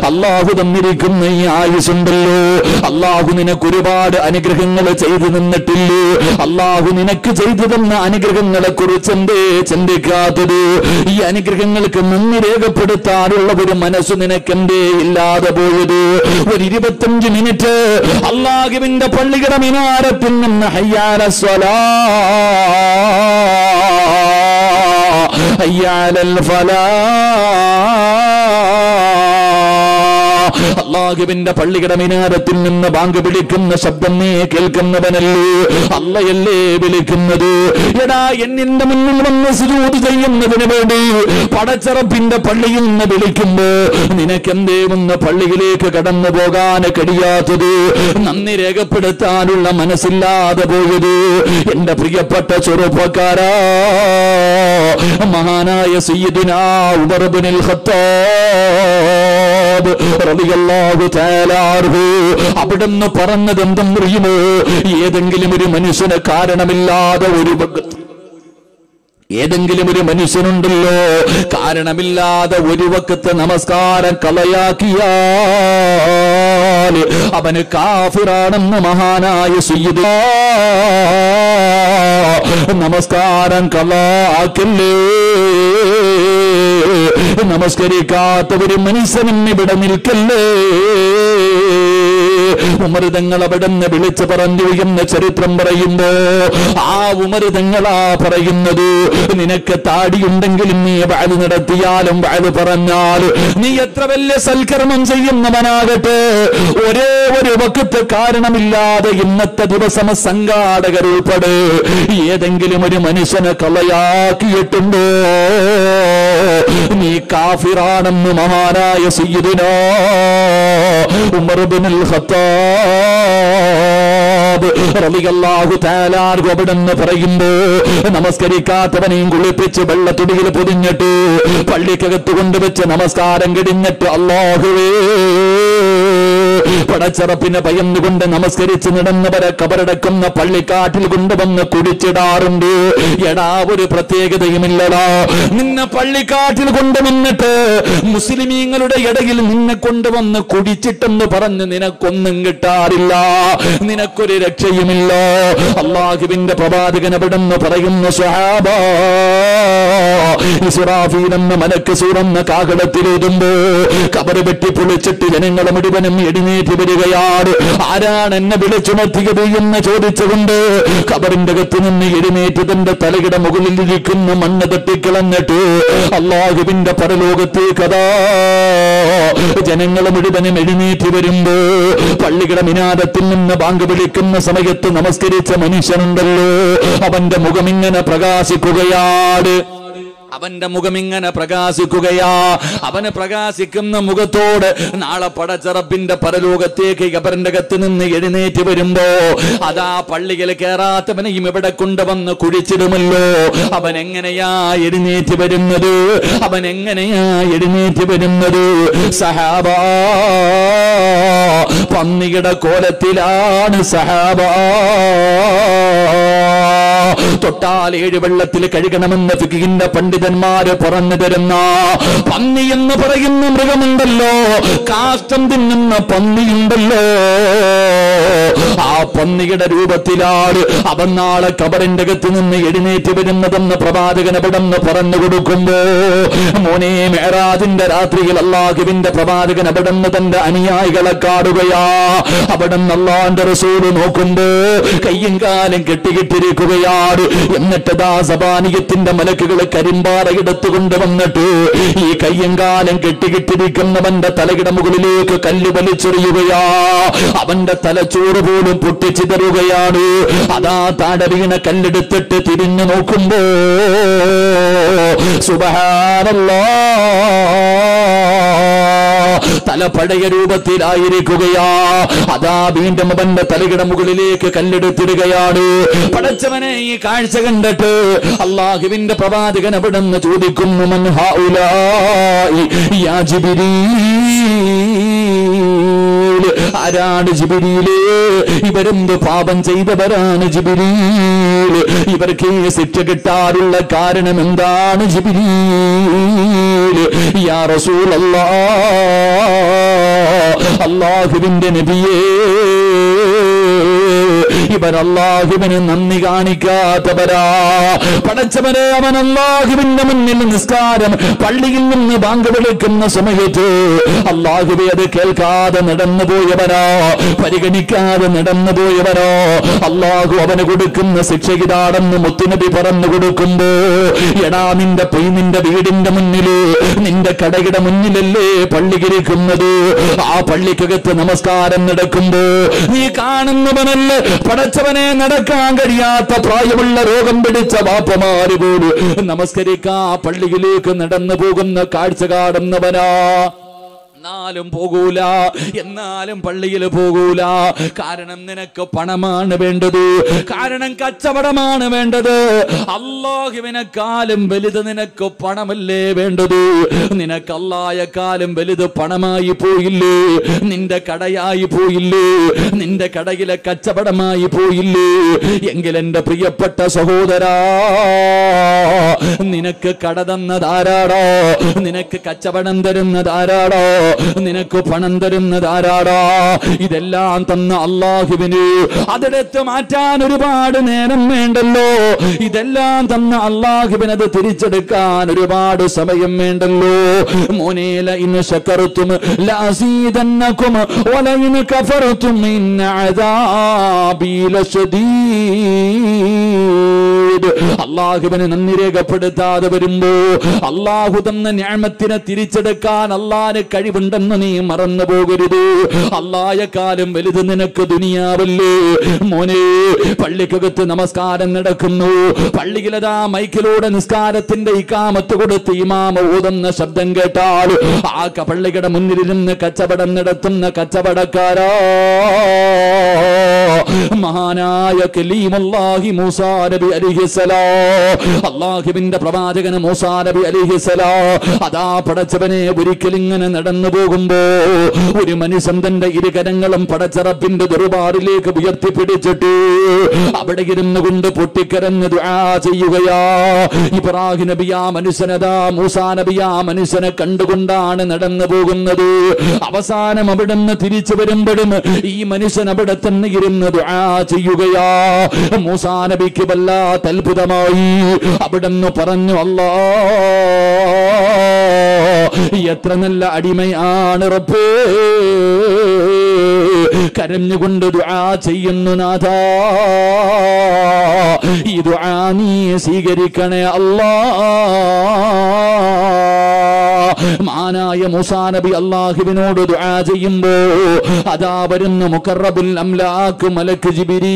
അള്ളാഹു തന്നിരിക്കുന്ന ഈ ആയുസുണ്ടല്ലോ അള്ളാഹു നിനക്ക് ഒരുപാട് അനുഗ്രഹങ്ങൾ ചെയ്തു നിന്നിട്ടില്ലേ അള്ളാഹു നിനക്ക് ചെയ്തു തന്ന അനുഗ്രഹങ്ങളെ കുറിച്ച് എന്തേ ചിന്തിക്കാത്തത് ഈ അനുഗ്രഹങ്ങൾക്ക് നന്ദി രേഖപ്പെടുത്താനുള്ള ഒരു മനസ്സ് നിനക്ക് എന്തേ ഇല്ലാതെ പോയത് ഒരു ഇരുപത്തഞ്ച് മിനിറ്റ് അള്ളാഹുവിന്റെ പള്ളിയുടെ മിനാരത്തിൽ നിന്ന് ഹയ്യാല സ്വലാ ഹയ്യാലൽ ഫലാ അള്ളാഹുവിന്റെ പള്ളിയുടെ മിനാരത്തിൽ നിന്ന് ബാങ്ക് വിളിക്കുന്ന ശബ്ദം നീ കേൾക്കുന്നവനല്ലേ അല്ലയല്ലേ വിളിക്കുന്നത് എടാ എന്നിന്റെ മുന്നിൽ വന്ന് സുജൂത് ചെയ്യുന്നതിന് വേണ്ടി പടച്ചറപ്പിന്റെ പള്ളിയിൽ നിന്ന് വിളിക്കുമ്പോ നിനക്കെന്തേ ഒന്ന് പള്ളിയിലേക്ക് കടന്നു പോകാൻ കഴിയാത്തത് നന്ദി രേഖപ്പെടുത്താനുള്ള മനസ്സില്ലാതെ പോയത് എന്റെ പ്രിയപ്പെട്ട ചെറുപ്പക്കാരാ മഹാനായ സയ്യിദുനാ ഉമർ ഇബ്നുൽ ഖത്താബ് റളിയല്ലാഹു തആല അൻഹു അവിടുന്ന് പറഞ്ഞത് എന്തെന്നറിയുമോ ഏതെങ്കിലും ഒരു മനുഷ്യന് കാരണമില്ലാതെ ഒരു വകത്ത് ഏതെങ്കിലും ഒരു മനുഷ്യനുണ്ടല്ലോ കാരണമില്ലാതെ ഒരു വക്കത്ത് നമസ്കാരം കളയാക്കിയാൽ അവന് കാഫിറാണെന്ന് മഹാനായ സുയ്യിദ് നമസ്കാരം കളാക്കില്ലേ നമസ്കരിക്കാത്ത ഒരു മനുഷ്യനും ഇവിടെ നിൽക്കല്ലേ ഉമൃതങ്ങൾ അവിടെ നിന്ന് വിളിച്ചു പറഞ്ഞു എന്ന് ചരിത്രം പറയുമ്പോ ആ ഉമൃതങ്ങളാ പറയുന്നത് നിനക്ക് താടിയുണ്ടെങ്കിലും നീ വാഴ് നടത്തിയാലും വാഴ് പറഞ്ഞാൽ നീ എത്ര വലിയ സൽക്കർമ്മം ചെയ്യുന്നവനാകട്ടെ ഒരേ ഒരു വക്കത്ത് കാരണമില്ലാതെ ഇന്നത്തെ ദിവസം സംഘാടകർ ഉൾപ്പെടെ ഏതെങ്കിലും ഒരു മനുഷ്യനെ കളയാക്കിയിട്ടുണ്ടോ നീ കാഫിറാണെന്ന് മഹാനായ സയ്യിദിനോ ഉമർ ഇബ്നുൽ ഖത്താബ് റളിയല്ലാഹു തആല അൻഹു അവിടുന്ന് പറയുമ്പോ നമസ്കരിക്കാത്തവനെയും കുളിപ്പിച്ച് വെള്ളത്തുടിയിൽ പൊതിഞ്ഞിട്ട് പള്ളിക്കകത്ത് കൊണ്ടുവച്ച് നമസ്കാരം കിടിഞ്ഞിട്ട് അല്ലാഹുവേ പടച്ചറപ്പിനെ ഭയന്നുകൊണ്ട് നമസ്കരിച്ച് നടന്നവരെ കബറടക്കുന്ന പള്ളിക്കാട്ടിൽ കൊണ്ടുവന്ന് കുടിച്ചിടാറുണ്ട് എടാ ഒരു പ്രത്യേകതയുമില്ലടാ നിന്നെ പള്ളിക്കാട്ടിൽ കൊണ്ടുവന്നിട്ട് മുസ്ലിമീങ്ങളുടെ ഇടയിൽ നിന്നെ കൊണ്ടുവന്ന് കുടിച്ചിട്ടെന്ന് പറഞ്ഞ് നിനക്കൊന്നും കിട്ടാറില്ല നിനക്കൊരു രക്ഷയുമില്ല അള്ളാഹുവിന്റെ പ്രവാചകൻ അവിടെന്ന് പറയുന്നു സ്വഹാബ ഇസ്രാഫീൽ എന്ന മലക്ക് സൂറന്ന കാകടത്തിലെഴുതുമ്പോ കബറ് വെട്ടി പൊളിച്ചിട്ട് ജനങ്ങളെ മുഴുവനും എഴുന്നേറ്റ് വരികയാണ് ആരാണ് എന്നെ വിളിച്ചുണർത്തിയത് എന്ന് ചോദിച്ചുകൊണ്ട് കബറിന്റെ അകത്ത് നിന്ന് എഴുന്നേറ്റ് തന്റെ തലയുടെ മുകളിൽ ഇരിക്കുന്ന മണ്ണ് തട്ടിക്കിളന്നിട്ട് അള്ളാഹുവിന്റെ പരലോകത്തേക്ക് അതാ ജനങ്ങൾ മുഴുവനും എഴുന്നേറ്റ് വരുമ്പോ പള്ളിയുടെ മിനാരത്തിൽ നിന്ന് ബാങ്ക് വിളിക്കുന്ന സമയത്ത് നമസ്കരിച്ച മനുഷ്യനുണ്ടല്ലോ അവന്റെ മുഖം ഇങ്ങനെ പ്രകാശിക്കുകയാണ് അവന്റെ മുഖം ഇങ്ങനെ പ്രകാശിക്കുകയാ അവന് പ്രകാശിക്കുന്ന മുഖത്തോട് നാളെ പടച്ചറപ്പിന്റെ പരലോകത്തേക്ക് കബറിന്റെ അകത്ത് നിന്ന് എഴുന്നേറ്റ് വരുമ്പോ അതാ പള്ളിയിൽ കയറാത്തവനെയും ഇവിടെ കൊണ്ടുവന്ന് കുഴിച്ചിടുമല്ലോ അവൻ എങ്ങനെയാ എഴുന്നേറ്റ് വരുന്നത് അവൻ എങ്ങനെയാ എഴുന്നേറ്റ് വരുന്നത് സഹാബ പന്നിയുടെ കോലത്തിലാണ് സഹാബ തൊട്ടാൽ ഏഴ് വെള്ളത്തിൽ കഴുകണമെന്ന് ഫിഖിന്റെ പണ്ഡിതന്മാര് പറഞ്ഞു തരുന്ന പന്നി എന്ന് പറയുന്ന മൃഗമുണ്ടല്ലോ കാഷ്ടം തിന്നുന്ന പന്നിയുണ്ടല്ലോ ആ പന്നിയുടെ രൂപത്തിലാണ് അവൻ നാളെ കബറിന്റെ അകത്ത് നിന്ന് എഴുന്നേറ്റ് വരുന്നതെന്ന് പ്രവാചകൻ അവിടെന്ന് പറഞ്ഞു കൊടുക്കുമ്പോ മോനെ മേറാജിന്റെ രാത്രിയിൽ അള്ളാഹുവിന്റെ പ്രവാചകൻ അവിടെന്ന് തന്റെ അനുയായികളെ കാണുകയാ അവിടെന്ന് അള്ളാന്റെ റസൂല് നോക്കുമ്പോ കയ്യും കാലും കെട്ടിക്കിട്ടിരിക്കുകയാണ് എന്നിട്ട് ദാ സബാനിയത്തിന്റെ മലക്കുകൾ കരിമ്പാറ എടുത്തുകൊണ്ട് വന്നിട്ട് ഈ കയ്യും കാലം കെട്ടിക്കിട്ടിരിക്കുന്നവന്റെ തലയുടെ മുകളിലേക്ക് കല്ല് വലിച്ചെറിയുകയാ അവന്റെ തലച്ചോറ് പോലും പൊട്ടിച്ചിതറുകയാണ് അതാ താഴെ വീണ കല്ലെടുത്തിട്ട് തിരിഞ്ഞു നോക്കുമ്പോ സുബഹാനല്ലാ തല പഴയ രൂപത്തിലായിരിക്കുകയാ അതാ വീണ്ടും അവന്റെ തലയുടെ മുകളിലേക്ക് കല്ലെടുത്തിടുകയാണ് പടച്ചവനെ ഈ കാഴ്ച കണ്ടിട്ട് അള്ളാഹുവിന്റെ പ്രവാചകൻ അവിടെ നിന്ന് ചോദിക്കുന്നു മൻ ഹൗലായി യാ ജിബ്രീൽ ആരാണ് ജിബിരിയില് ഇവരെന്ത് പാപം ചെയ്തവരാണ് ജിബിരിയിൽ ഇവർക്ക് ഈ ശിക്ഷ കിട്ടാറുള്ള കാരണം എന്താണ് ജിബിരിയിൽ യാ റസൂലല്ലാ അള്ളാഹുവിന്റെ നബിയേ ഇവർ അള്ളാഹുവിന് നന്ദി കാണിക്കാത്തവരാ പടച്ചവരെ അവൻ അള്ളാഹുവിന്റെ മുന്നിൽ നിസ്കാരം പള്ളിയിൽ നിന്ന് ബാങ്ക് വിളിക്കുന്ന സമയത്ത് അള്ളാഹുവെ അത് കേൾക്കാതെ നടന്നു പോയവരോ പരിഗണിക്കാതെ നടന്നു പോയവരോ അള്ളാഹു അവന് കൊടുക്കുന്ന ശിക്ഷ ഇതാണെന്ന് മുത്തുനബി പറഞ്ഞു കൊടുക്കുമ്പോ എടാ നിന്റെ പൊയ് നിന്റെ വീടിന്റെ മുന്നില് നിന്റെ കടയുടെ മുന്നിലല്ലേ പള്ളി കിരിക്കുന്നത് ആ പള്ളിക്കകത്ത് നമസ്കാരം നടക്കുമ്പോ നീ കാണുന്നവനല്ല പടച്ചവനെ നടക്കാൻ കഴിയാത്ത പ്രായമുള്ള രോഗം പിടിച്ച ബാപ്പമാര് പോലും നമസ്കരിക്കാ പള്ളിയിലേക്ക് നടന്നു പോകുന്ന കാഴ്ച കാണുന്നവനാ എന്നാലും പോകൂല എന്നാലും പള്ളിയിൽ പോകൂല കാരണം നിനക്ക് പണമാണ് വേണ്ടത് കാരണം കച്ചവടമാണ് വേണ്ടത് അള്ളാഹുവിനെക്കാളും വലുത് നിനക്ക് പണമല്ലേ വേണ്ടത് നിനക്ക് അള്ളായെക്കാളും വലുത് പണമായി പോയില്ലേ നിന്റെ കടയായി പോയില്ലേ നിന്റെ കടയിലെ കച്ചവടമായി പോയില്ലേ എങ്കിൽ എന്റെ പ്രിയപ്പെട്ട സഹോദരാ നിനക്ക് കട തന്നതാരാടോ നിനക്ക് കച്ചവടം തരുന്നതാരാടോ നിനക്ക് പണം തരുന്നതാരാടോ ഇതെല്ലാം തന്ന അള്ളാഹുവിന് അതെടുത്ത് മാറ്റാൻ ഒരുപാട് നേരം വേണ്ടല്ലോ ഇതെല്ലാം തന്ന അള്ളാഹുവിന് അത് തിരിച്ചെടുക്കാൻ ഒരുപാട് സമയം വേണ്ടല്ലോ മോനേല ഇന്ന് ശക്കറുത്തും ലാസീതന്നക്കും വലയിന് കഫറത്തും ഇന്ന അദാബി ലശദീദ് അള്ളാഹുവിന് നന്ദി രേഖപ്പെടുത്താതെ വരുമ്പോ അള്ളാഹു തന്ന ഞാമത്തിനെ തിരിച്ചെടുക്കാൻ അള്ളാന് കഴിവുണ്ടെന്ന് നീ മറന്നു പോകരുത് അള്ളായെക്കാലം വലുത് നിനക്ക് ദുനിയാവല്ലേ മോനെ പള്ളിക്കകത്ത് നമസ്കാരം നടക്കുന്നു പള്ളിയിലതാ മൈക്കിലൂടെ നിസ്കാരത്തിന്റെ ഇക്കാമത്ത് കൊടുത്ത് ഇമാമ ഓതുന്ന ശബ്ദം കേട്ടാൽ ആ ക- പള്ളിയുടെ മുന്നിലിരുന്ന് കച്ചവടം നടത്തുന്ന കച്ചവടക്കാരാ മഹാനായ കലീമുല്ലാഹി മൂസാ നബി അലിഹിസലാ അള്ളാഹുവിന്റെ പ്രവാചകന് മൂസാ നബി അലിഹിസലാ അതാ പടച്ചവനെ ഒരിക്കൽ ഇങ്ങനെ നടന്നു പോകുമ്പോ ഒരു മനുഷ്യൻ തന്റെ ഇരുകരങ്ങളും പടച്ചറപ്പിന്റെ ദുർബാറിലേക്ക് ഉയർത്തിപ്പിടിച്ചിട്ട് അവിടെ ഇരുന്നു കൊണ്ട് പൊട്ടിക്കരഞ്ഞ് ദുആ ചെയ്യുകയാ ഇബ്രാഹിം നബി ആ മനുഷ്യനതാ മൂസാ നബി ആ മനുഷ്യനെ കണ്ടുകൊണ്ടാണ് നടന്നു പോകുന്നത് അവസാനം അവിടുന്ന് തിരിച്ചു വരുമ്പോഴും ഈ മനുഷ്യൻ അവിടെ തന്നെ ഇരുന്ന് ദുആ ചെയ്യുകയാ മൂസാ നബിക്ക് വല്ലാത്ത അത്ഭുതമായി അവിടുന്ന് പറഞ്ഞു അല്ലാ എത്ര നല്ല അടിമയാണ് റബ്ബേ കരഞ്ഞുകൊണ്ട് ദുആ ചെയ്യുന്നു നാഥാ ഈ ദുആ നീ സ്വീകരിക്കണേ അല്ലാ മാനായ മൂസാ നബി അള്ളാഹുവിനോട് ദുആ ചെയ്യുമ്പോ അതാ വരുന്ന മുഖറബുൽ അംലാക്ക് മലക്ക്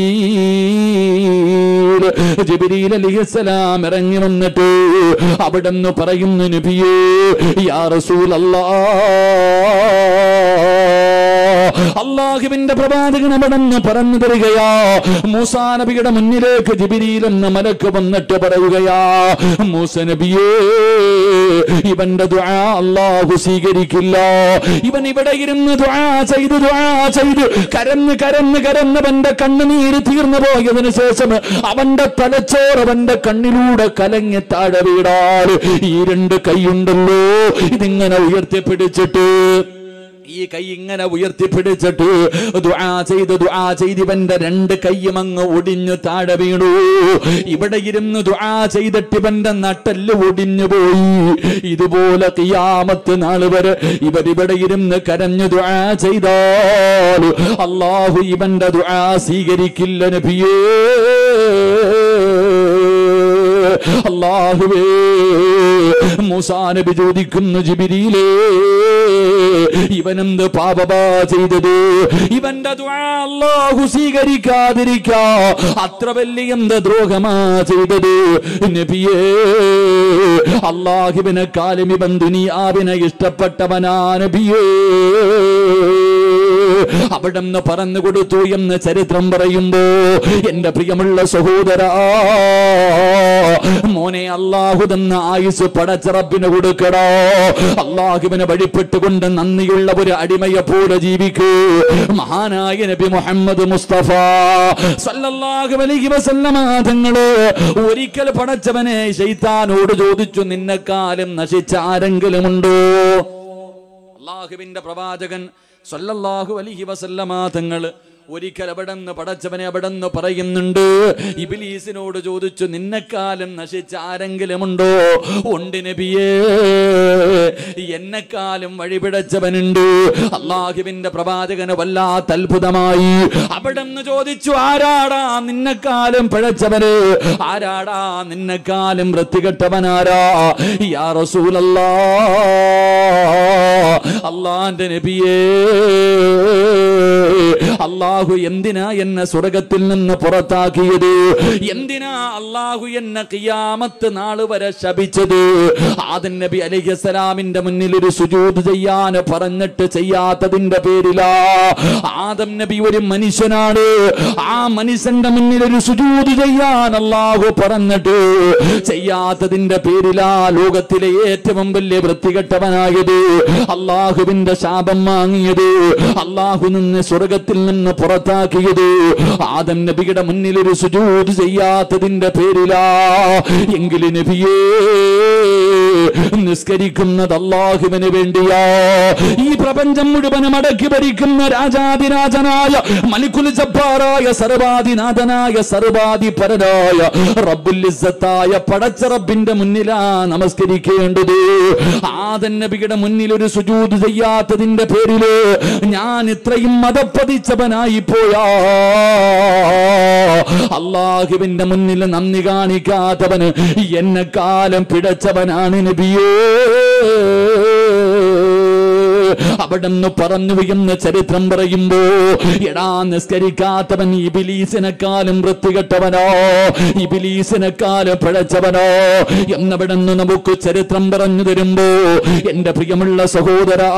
ജിബിരീൽ ജിബിരീൽ അലിഹിസ്സലാം ഇറങ്ങി വന്നിട്ട് അവിടെന്ന് പറയുന്നു നബിയേ യാ റസൂൽ അള്ളാഹുവിന്റെ പ്രവാചകൻ അവിടെന്ന് പറഞ്ഞു തരികയാ മൂസാ നബിയുടെ മുന്നിലേക്ക് ജിബിരിയിൽ എന്ന മലക്ക് വന്നിട്ട് പറയുകയാ മൂസ നബിയേ ഇവന്റെ ദുആ അള്ളാഹു സ്വീകരിക്കില്ല ഇവൻ ഇവിടെ ഇരുന്ന് ദുആ ചെയ്ത് ദുആ ചെയ്ത് കരന്ന് കരന്ന് കരന്നവന്റെ കണ്ണുനീര് തീർന്നു പോയതിനു ശേഷം അവന്റെ തലച്ചോറ് അവന്റെ കണ്ണിലൂടെ കലങ്ങി താഴെ വീടാൽ ഈ രണ്ട് കൈയുണ്ടല്ലോ ഇതിങ്ങനെ ഉയർത്തിപ്പിടിച്ചിട്ട് ഈ കൈ ഇങ്ങനെ ഉയർത്തിപ്പിടിച്ചിട്ട് ദുആ ചെയ്ത് ദുആ ചെയ്ത് ഇവന്റെ രണ്ട് കൈയും അങ്ങ് ഒടിഞ്ഞു താഴെ വീണു ഇവിടെ ഇരുന്ന് ദുആ ചെയ്തിട്ട് ഇവന്റെ നട്ടല് ഒടിഞ്ഞു പോയി ഇതുപോലെ കിയാമത്ത് നാൾ വരെ ഇവരിവിടെ ഇരുന്ന് കരഞ്ഞു ദുആ ചെയ്താൽ അള്ളാഹു ഇവന്റെ ദുആ സ്വീകരിക്കില്ല നബിയേ അള്ളാഹുവേ മൂസാ നബി ചോദിക്കുന്നു ജിബിരിയിലേ ഇവനെന്ത് പാപമാ ചെയ്തത് ഇവന്റെ ദുആ അല്ലാഹു സ്വീകരിക്കാതിരിക്കാ അത്ര വലിയ എന്ത് ദ്രോഹമാ ചെയ്തത് നബിയേ അള്ളാഹുവിനെ കാലം ഇവൻ ദുനിയാവിനെ ഇഷ്ടപ്പെട്ടവനാ നബിയേ അവിടെ നിന്ന് പറഞ്ഞു കൊടുത്തു എന്ന് ചരിത്രം പറയുമ്പോ എന്റെ പ്രിയമുള്ള സഹോദരാ മോനെ അള്ളാഹു തന്ന ആയുസ് പടച്ചറപ്പിന് കൊടുക്കടോ അള്ളാഹുവിനെ വഴിപ്പെട്ടുകൊണ്ട് നന്ദിയുള്ള ഒരു അടിമയെ പോലെ ജീവിക്കൂ മഹാനായ നബി മുഹമ്മദ് മുസ്തഫ സല്ലല്ലാഹു അലൈഹി വസല്ലമ തങ്ങള് ഒരിക്കൽ പടച്ചവനെ ശൈത്താനോട് ചോദിച്ചു നിന്നെക്കാലം നശിച്ച ആരെങ്കിലും ഉണ്ടോ അള്ളാഹുവിന്റെ പ്രവാചകൻ സല്ലല്ലാഹു അലൈഹി വസല്ലമ തങ്ങൾ ഒരിക്കൽ അവിടെന്ന് പടച്ചവനെ അവിടെന്ന് പറയുന്നുണ്ട് ഇബിലീസിനോട് ചോദിച്ചു നിന്നെക്കാലം നശിച്ച ആരെങ്കിലും ഉണ്ടോ ഉണ്ട് നബിയേ എന്നെക്കാലം വഴിപിടച്ചവനുണ്ട് അള്ളാഹുവിന്റെ പ്രവാചകന് വല്ലാത്ത അത്ഭുതമായി അവിടെന്ന് ചോദിച്ചു ആരാടാ നിന്നെക്കാലം പിഴച്ചവന് ആരാടാ നിന്നെക്കാലം വൃത്തികെട്ടവനാരാ യാ റസൂലല്ലാ അള്ളാന്റെ നബിയേ അള്ളാഹു എന്തിനാ എന്നെ സ്വർഗത്തിൽ നിന്ന് പുറത്താക്കിയത് എന്തിനാ അള്ളാഹു എന്നെ കിയാമത്ത് നാള് വരെ ശപിച്ചത് ആദൻ നബി അലിഹസലാമിന്റെ മുന്നിൽ ഒരു സുജൂത് ചെയ്യാൻ പറഞ്ഞിട്ട് ചെയ്യാത്തതിന്റെ പേരിലാ ആദം നബി ഒരു മനുഷ്യനാണ് ആ മനുഷ്യന്റെ മുന്നിൽ ഒരു സുജൂത് ചെയ്യാൻ അള്ളാഹു പറഞ്ഞിട്ട് ചെയ്യാത്തതിന്റെ പേരിലാ ലോകത്തിലെ ഏറ്റവും വലിയ വൃത്തികെട്ടവനായത് അള്ളാഹുവിന്റെ ശാപം വാങ്ങിയത് അള്ളാഹു നിന്ന് സ്വർഗത്തിൽ നിന്ന് പുറത്താക്കിയത് ആദം നബിയുടെ മുന്നിൽ ഒരു സുജൂത് ചെയ്യാത്തതിന്റെ പേരിലാ എങ്കിലും നബിയേ നിസ്കരിക്കുന്നത് അള്ളാഹുവിന് വേണ്ടിയാ ഈ പ്രപഞ്ചം മുഴുവനും അടക്കി ഭരിക്കുന്ന രാജാതിരാജനായ മലിക്കുൽ ജബ്ബാറായ സർവാധിനാഥനായ സർവാധിപരനായ റബ്ബുൽ ഇസ്സത്തായ പടച്ച റബ്ബിന്റെ മുന്നിലാ നമസ്കരിക്കേണ്ടത് ആദൻ നബിയുടെ മുന്നിൽ ഒരു സുജൂത് ചെയ്യാത്തതിന്റെ പേരില് ഞാൻ ഇത്രയും മതപ്പതിച്ചവനായി പോയാ അള്ളാഹുവിന്റെ മുന്നിൽ നന്ദി കാണിക്കാത്തവന് എന്നെ കാലം പിടച്ചവനാണ് നബിയേ അവിടെന്ന് പറഞ്ഞു എന്ന് ചരിത്രം പറയുമ്പോ എടാ നിസ്കരിക്കാത്തവൻ ഇബിലീസിനെക്കാളും വൃത്തികെട്ടവനോ ഇബിലീസിനെക്കാളും പിഴച്ചവനോ എന്നവിടെന്ന് നമുക്ക് ചരിത്രം പറഞ്ഞു തരുമ്പോ എന്റെ പ്രിയമുള്ള സഹോദരാ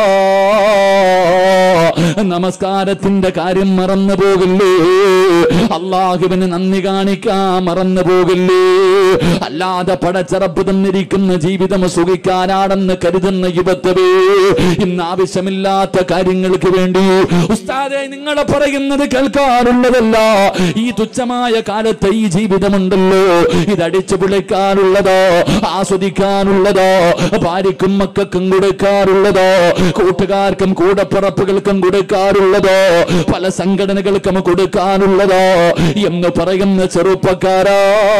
നമസ്കാരത്തിന്റെ കാര്യം മറന്നു പോകില്ലേ അള്ളാഹുവിന് നന്ദി കാണിക്കാൻ മറന്നു പോകില്ലേ അല്ലാതെ പടച്ചറപ്പ് തന്നിരിക്കുന്ന ജീവിതം സുഖിക്കാനാണെന്ന് കരുതുന്ന യുവത്വേ ഇന്ന് ആവശ്യമില്ലാത്ത കാര്യങ്ങൾക്ക് വേണ്ടി ഉസ്താദെ നിങ്ങളെ പറയുന്നത് കേൾക്കാറുള്ളതല്ല ഈ തുച്ഛമായ കാലത്തെ ഈ ജീവിതമുണ്ടല്ലോ ഇതടിച്ചു പൊളിക്കാനുള്ളതോ ആസ്വദിക്കാനുള്ളതോ ഭാര്യക്കും മക്കൾക്കും കൊടുക്കാറുള്ളതോ കൂട്ടുകാർക്കും കൂടപ്പിറപ്പുകൾക്കും കൊടുക്കാറുള്ളതോ പല സംഘടനകൾക്കും കൊടുക്കാനുള്ളതോ എന്ന് പറയുന്ന ചെറുപ്പക്കാരാ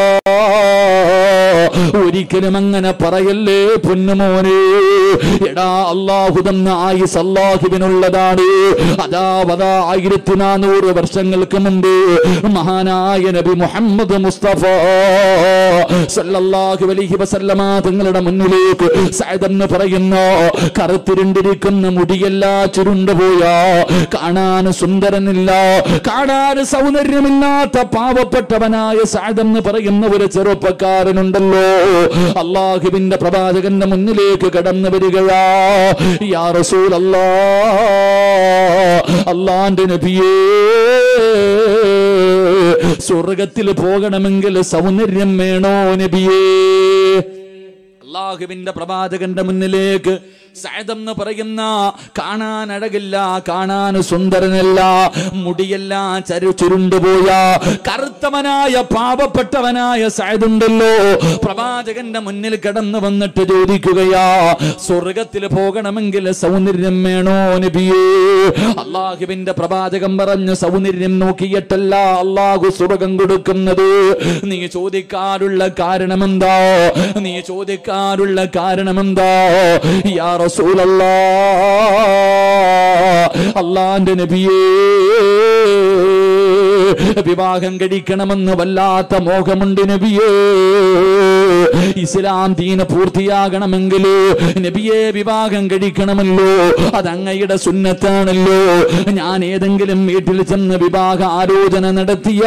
ഒരിക്കലും അങ്ങനെ പറയല്ലേ പൊന്നുമോനെ എടാ അള്ളാഹു തന്ന ആയുസ് അള്ളാഹുവിനുള്ളതാണ് അതാവതാ ആയിരത്തി നാനൂറ് വർഷങ്ങൾക്ക് മുമ്പ് മഹാനായ നബി മുഹമ്മദ് മുസ്തഫ സല്ലല്ലാഹു അലൈഹി വസല്ലമ തങ്ങളുടെ മുന്നിലേക്ക് സഅദ് എന്ന് പറയുന്ന കറുത്തിരുണ്ടിരിക്കുന്ന മുടിയല്ല ചുരുണ്ടുപോയ കാണാൻ സുന്ദരനില്ല കാണാൻ സൗന്ദര്യമില്ലാത്ത പാവപ്പെട്ടവനായ സഅദ് എന്ന് പറയുന്ന ഒരു ചെറുപ്പക്കാരനുണ്ടല്ലോ അള്ളാഹുവിന്റെ പ്രവാചകന്റെ മുന്നിലേക്ക് കടന്നു വരികയാ യാ റസൂലല്ലാ അള്ളാന്റെ നബിയേ സ്വർഗത്തിൽ പോകണമെങ്കിൽ സൗന്ദര്യം വേണോ നബിയേ അള്ളാഹുവിന്റെ പ്രവാചകന്റെ മുന്നിലേക്ക് സയദെന്ന് പറയുന്ന കാണാൻ അഴകില്ല കാണാൻ സുന്ദരനല്ല മുടിയെല്ലാം ചരു ചുരുണ്ടുപോയ കറുത്തവനായ പാവപ്പെട്ടവനായ സയദുണ്ടല്ലോ പ്രവാചകന്റെ മുന്നിൽ കടന്നു വന്നിട്ട് ചോദിക്കുകയാ സ്വർഗത്തിൽ പോകണമെങ്കിൽ സൗന്ദര്യം വേണോ നബിയേ അള്ളാഹുവിന്റെ പ്രവാചകൻ പറഞ്ഞു സൗന്ദര്യം നോക്കിയിട്ടല്ല അള്ളാഹു സ്വർഗം കൊടുക്കുന്നത് നീ ചോദിക്കാറുള്ള കാരണമെന്താ നീ ചോദിക്കാറുള്ള കാരണമെന്താ യാ റസൂലല്ലാ അള്ളാന്റെ നബിയേ വിവാഹം കഴിക്കണമെന്ന് വല്ലാത്ത മോഹമുണ്ട് നബിയേ ഇസ്ലാം ദീന പൂർത്തിയാകണമെങ്കിൽ നബിയെ വിവാഹം കഴിക്കണമല്ലോ അത് അങ്ങയുടെ സുന്നത്താണല്ലോ ഞാൻ ഏതെങ്കിലും വീട്ടിൽ ചെന്ന് വിവാഹ ആലോചന നടത്തിയ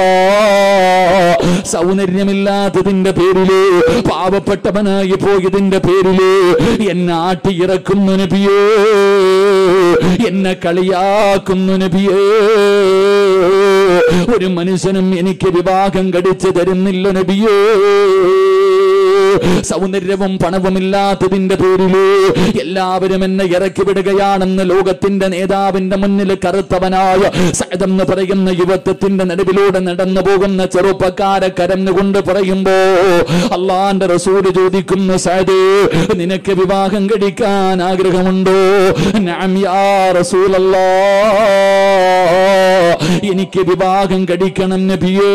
സൗന്ദര്യമില്ലാത്തതിന്റെ പേരില് പാവപ്പെട്ടവനായി പോയതിന്റെ പേരില് എന്നെ ആട്ടിയിറക്കുന്നു നബിയേ എന്നെ കളിയാക്കുന്നു നബിയേ ഒരു മനുഷ്യനും എനിക്ക് വിവാഹം കഴിച്ചു തരുന്നില്ല നബിയേ സൗന്ദര്യവും പണവുമില്ലാത്തതിന്റെ പേരില് എല്ലാവരും എന്നെ ഇറക്കി വിടുകയാണെന്ന് ലോകത്തിന്റെ നേതാവിന്റെ മുന്നിൽ കറുത്തവനായ സൈദെന്ന് പറയുന്ന യുവത്വത്തിന്റെ നടുവിലൂടെ നടന്നു പോകുന്ന ചെറുപ്പക്കാരെ കരഞ്ഞുകൊണ്ട് പറയുമ്പോ അള്ളാന്റെ റസൂല് ചോദിക്കുന്നു സൈദേ നിനക്ക് വിവാഹം കഴിക്കാൻ ആഗ്രഹമുണ്ടോ നാം യാ റസൂലല്ലാ എനിക്ക് വിവാഹം കഴിക്കണം നബിയേ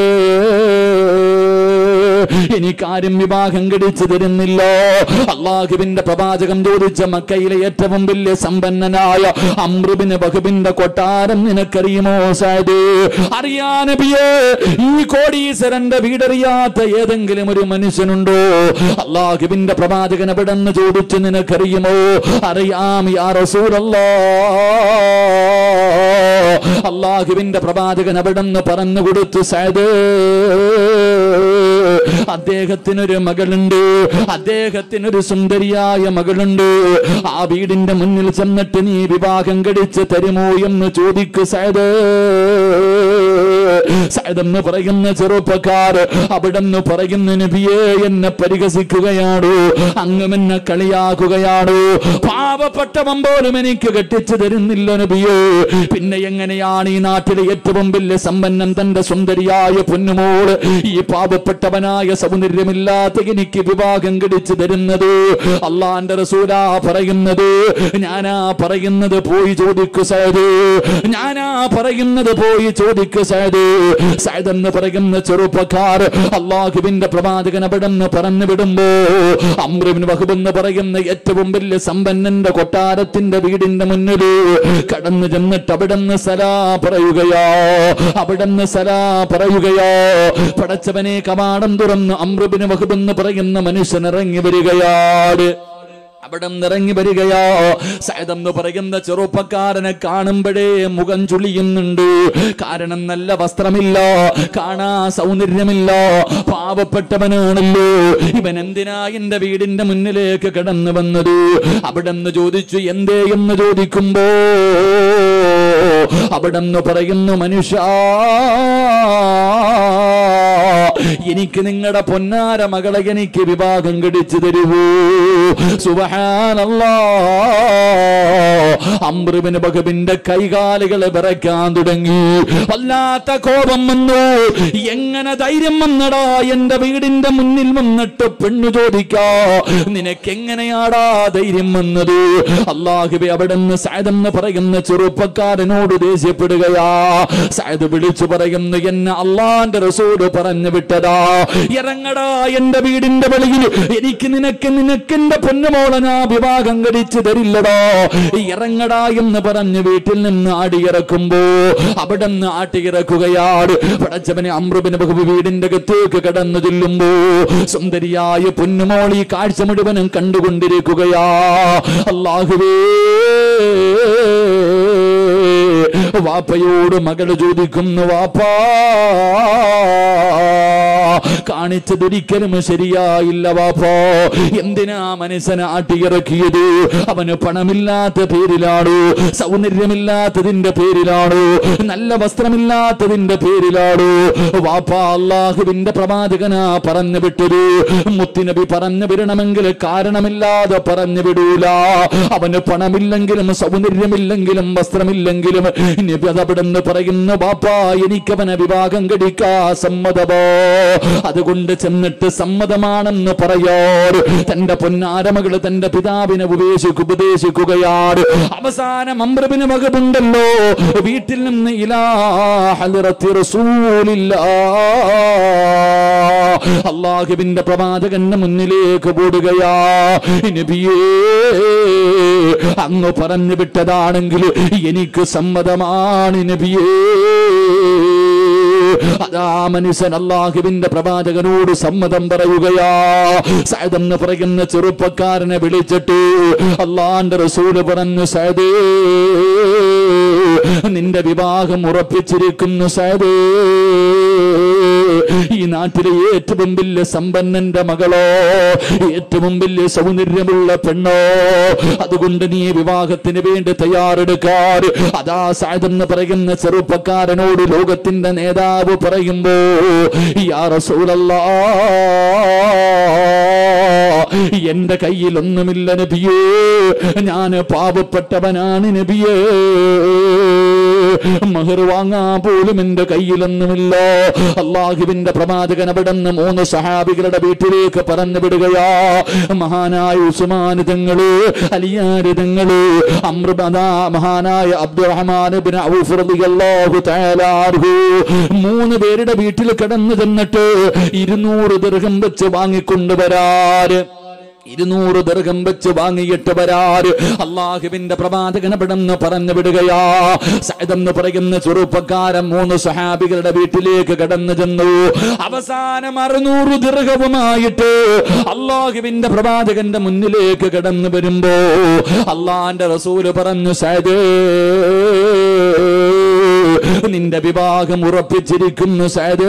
എനിക്കാരും വിവാഹം കഴിച്ചു തരുന്നില്ല അള്ളാഹുവിന്റെ പ്രവാചകം ചോദിച്ച മക്കയിലെ ഏറ്റവും വലിയ സമ്പന്നനായ അമ്രുബിന് ബഹുബിന്റെ കൊട്ടാരം നിനക്കറിയുമോ സാദേ അറിയാ നബിയേ ഈ കോടീശ്വരന്റെ വീടറിയാത്ത ഏതെങ്കിലും ഒരു മനുഷ്യനുണ്ടോ അള്ളാഹുവിന്റെ പ്രവാചകൻ എവിടെന്ന് ചോദിച്ചു നിനക്കറിയുമോ അറിയാം യാ റസൂലല്ലാ അള്ളാഹുവിന്റെ പ്രവാചകൻ അവിടെന്ന് പറഞ്ഞു കൊടുത്തു സൈദേ അദ്ദേഹത്തിനൊരു മകളുണ്ട് അദ്ദേഹത്തിനൊരു സുന്ദരിയായ മകളുണ്ട് ആ വീടിന്റെ മുന്നിൽ ചെന്നിട്ട് നീ വിവാഹം കഴിച്ച് തരുമോ എന്ന് ചോദിക്കു സൈദ് സൈദെന്ന് പറയുന്ന ചെറുപ്പക്കാർ അവിടെന്ന് പറയുന്ന നബിയെ എന്നെ പരിഹസിക്കുകയാണോ അങ്ങും എന്നെ കളിയാക്കുകയാണോ പാവപ്പെട്ടവൻ പോലും എനിക്ക് കെട്ടിച്ചു തരുന്നില്ല നബിയോ പിന്നെ എങ്ങനെയാണ് ഈ നാട്ടിലെ ഏറ്റവും വലിയ സമ്പന്നം തന്റെ സുന്ദരിയായ പൊന്നുമോള് ഈ പാവപ്പെട്ടവനായ സൗന്ദര്യമില്ലാത്ത എനിക്ക് വിവാഹം കഴിച്ചു തരുന്നത് അള്ളാന്റെ റസൂലാ പറയുന്നത് ഞാനാ പറയുന്നത് പോയി ചോദിക്കു സൈദ് ഞാനാ പറയുന്നത് പോയി ചോദിക്കു സൈദ് സൈദ് എന്ന് പറയുന്ന ചെറുപ്പക്കാർ അള്ളാഹുവിന്റെ പ്രവാചകൻ അവിടെ നിന്ന് പറഞ്ഞു വിടുമ്പോ അമ്രുവിൻ വഹുബ് എന്ന് പറയുന്ന ഏറ്റവും വലിയ സമ്പന്നന്റെ കൊട്ടാരത്തിന്റെ വീടിന്റെ മുന്നിൽ കടന്നു ചെന്നിട്ട് അവിടെ നിന്ന് സലാ പറയുകയോ അവിടെ നിന്ന് സലാ പറയുകയോ പടച്ചവനെ കവാടം തുറന്ന് അമ്രുബിന് വഹുബ് എന്ന് പറയുന്ന മനുഷ്യൻ ഇറങ്ങി വരികയാണ് അവിടെ നിറങ്ങി വരികയോ സൈദെന്ന് പറയുന്ന ചെറുപ്പക്കാരനെ കാണുമ്പോഴേ മുഖം ചുളിയുന്നുണ്ട് കാരണം നല്ല വസ്ത്രമില്ല കാണാ സൗന്ദര്യമില്ല പാവപ്പെട്ടവനാണല്ലോ ഇവൻ എന്തിനാ എന്റെ വീടിന്റെ മുന്നിലേക്ക് കടന്നു വന്നത് അവിടെ നിന്ന് ചോദിച്ചു എന്തേ എന്ന് ചോദിക്കുമ്പോ അവിടെ നിന്ന് പറയുന്നു മനുഷ്യ എനിക്ക് നിങ്ങളുടെ പൊന്നാര മകളെ എനിക്ക് വിവാഹം കഴിച്ചു തരുവൂ സുബഹാനല്ലാ അമ്രുവിന് ബഹബിന്റെ കൈകാലുകളെ വിറയ്ക്കാൻ തുടങ്ങി വല്ലാത്ത കോപം വന്നു എങ്ങനെ ധൈര്യം വന്നടാ എന്റെ വീടിന്റെ മുന്നിൽ വന്നിട്ട് പെണ്ണു ചോദിക്കാ നിനക്ക് എങ്ങനെയാടാ ധൈര്യം വന്നത് അള്ളാഹുബെ അവിടെ നിന്ന് സായതെന്ന് പറയുന്ന ചെറുപ്പക്കാരനോട് ദേഷ്യപ്പെടുകയാ സായത് വിളിച്ചു പറയുന്നു എന്നെ അള്ളാന്റെ റസൂല് പറഞ്ഞു വിട്ടതാ ഇറങ്ങടാ എന്റെ വീടിന്റെ വെളിയിൽ എനിക്ക് നിനക്ക് നിനക്ക് എന്റെ പൊന്നുമോളെ ഞാൻ വിവാഹം കഴിച്ചു തരില്ലടോ ഇറങ്ങടാ എന്ന് പറഞ്ഞ് വീട്ടിൽ നിന്ന് ആടിയിറക്കുമ്പോ അവിടെ നിന്ന് ആട്ടിയിറക്കുകയാണ് പടച്ചവനെ അമ്രുബിന് ബഹു വീടിന്റെ അകത്തേക്ക് കടന്നു ചെല്ലുമ്പോ സുന്ദരിയായ പൊന്നുമോൾ ഈ കാഴ്ച മുഴുവനും കണ്ടുകൊണ്ടിരിക്കുകയാ അള്ളാഹുവേ വാപ്പയോട് മകള് ചോദിക്കുന്നു വാപ്പാ കാണിച്ചതൊരിക്കലും ശരിയായില്ല വാപ്പോ എന്തിനാ മനസ്സിനെ ആട്ടിയിറക്കിയത് അവന് പണമില്ലാത്ത പേരിലാണോ സൗന്ദര്യമില്ലാത്തതിന്റെ പേരിലാണോ നല്ല വസ്ത്രമില്ലാത്തതിന്റെ പേരിലാണോ വാപ്പ അള്ളാഹുവിന്റെ പ്രവാചകനാ പറഞ്ഞു വിട്ടത് മുത്തിനബി പറഞ്ഞു വിടണമെങ്കിൽ കാരണമില്ലാതെ പറഞ്ഞു വിടൂല അവന് പണമില്ലെങ്കിലും സൗന്ദര്യമില്ലെങ്കിലും വസ്ത്രമില്ലെങ്കിലും നബി അതവിടെന്ന് പറയുന്നു ബാപ്പാ എനിക്കവനെ വിവാഹം കഴിക്കാ സമ്മതമോ അതുകൊണ്ട് ചെന്നിട്ട് സമ്മതമാണെന്ന് പറയാറ് തന്റെ പൊന്നാരമകള് തന്റെ പിതാവിനെ ഉപദേശിക്കു ഉപദേശിക്കുകയാണ് അവസാനം അമ്രബിന് മകമുണ്ടല്ലോ വീട്ടിൽ നിന്ന് ഇലാ ഹലറത്തി റസൂലില്ലാ അള്ളാഹുവിന്റെ പ്രവാചകന്റെ മുന്നിലേക്ക് ഓടുകയാ നബിയേ അങ്ങ് പറഞ്ഞു വിട്ടതാണെങ്കിൽ എനിക്ക് സമ്മതമാണ് നബിയേ അതാ മനുഷ്യൻ അള്ളാഹുവിന്റെ പ്രവാചകനോട് സമ്മതം പറയുകയാ സയദെന്ന് പറയുന്ന ചെറുപ്പക്കാരനെ വിളിച്ചിട്ട് അള്ളാന്റെ റസൂല് പറഞ്ഞു സയദേ നിന്റെ വിവാഹം ഉറപ്പിച്ചിരിക്കുന്നു സയദേ ഈ നാട്ടിലെ ഏറ്റവും വലിയ സമ്പന്നന്റെ മകളോ ഏറ്റവും വലിയ സൗന്ദര്യമുള്ള പെണ്ണോ അതുകൊണ്ട് നീ വിവാഹത്തിന് വേണ്ടി തയ്യാറെടുക്കാറ് അതാ സായതെന്ന് പറയുന്ന ചെറുപ്പക്കാരനോട് ലോകത്തിന്റെ നേതാവ് പറയുമ്പോ യാ റസൂലല്ലാ എന്റെ കയ്യിൽ ഒന്നുമില്ല നബിയേ ഞാൻ പാവപ്പെട്ടവനാണ് നബിയേ മഹർ വാങ്ങാൻ പോലും എന്റെ കയ്യിലൊന്നുമില്ല അള്ളാഹുവിന്റെ പ്രവാചകൻ അവിടെ നിന്ന് മൂന്ന് സഹാബികളുടെ വീട്ടിലേക്ക് പറഞ്ഞു വിടുകയാ മഹാനായ ഉസ്മാൻ തങ്ങള് അലിയാര് തങ്ങള് അമൃത മഹാനായ അബ്ദുറഹ്മാൻ ബിൻ ഔഫ് റളിയല്ലാഹു തആല അൻഹു മൂന്ന് പേരുടെ വീട്ടിൽ കിടന്നു ചെന്നിട്ട് ഇരുന്നൂറ് ദീർഘം വെച്ച് വാങ്ങിക്കൊണ്ടുവരാറ് ഇരുന്നൂറ് ദീർഘം വെച്ച് വാങ്ങിയിട്ട് വരാറ് അള്ളാഹുവിന്റെ പ്രവാചകൻ പെടുന്ന് പറഞ്ഞു വിടുകയാ സൈദെന്ന് പറയുന്ന ചെറുപ്പക്കാരൻ മൂന്ന് സഹാബികളുടെ വീട്ടിലേക്ക് കടന്നു ചെന്നു അവസാനം അറുന്നൂറ് ദീർഘവുമായിട്ട് അള്ളാഹുവിന്റെ പ്രവാചകന്റെ മുന്നിലേക്ക് കടന്നു വരുമ്പോ അള്ളാന്റെ റസൂല് പറഞ്ഞു സൈദേ നിന്റെ വിവാഹം ഉറപ്പിച്ചിരിക്കുന്നു സൈദേ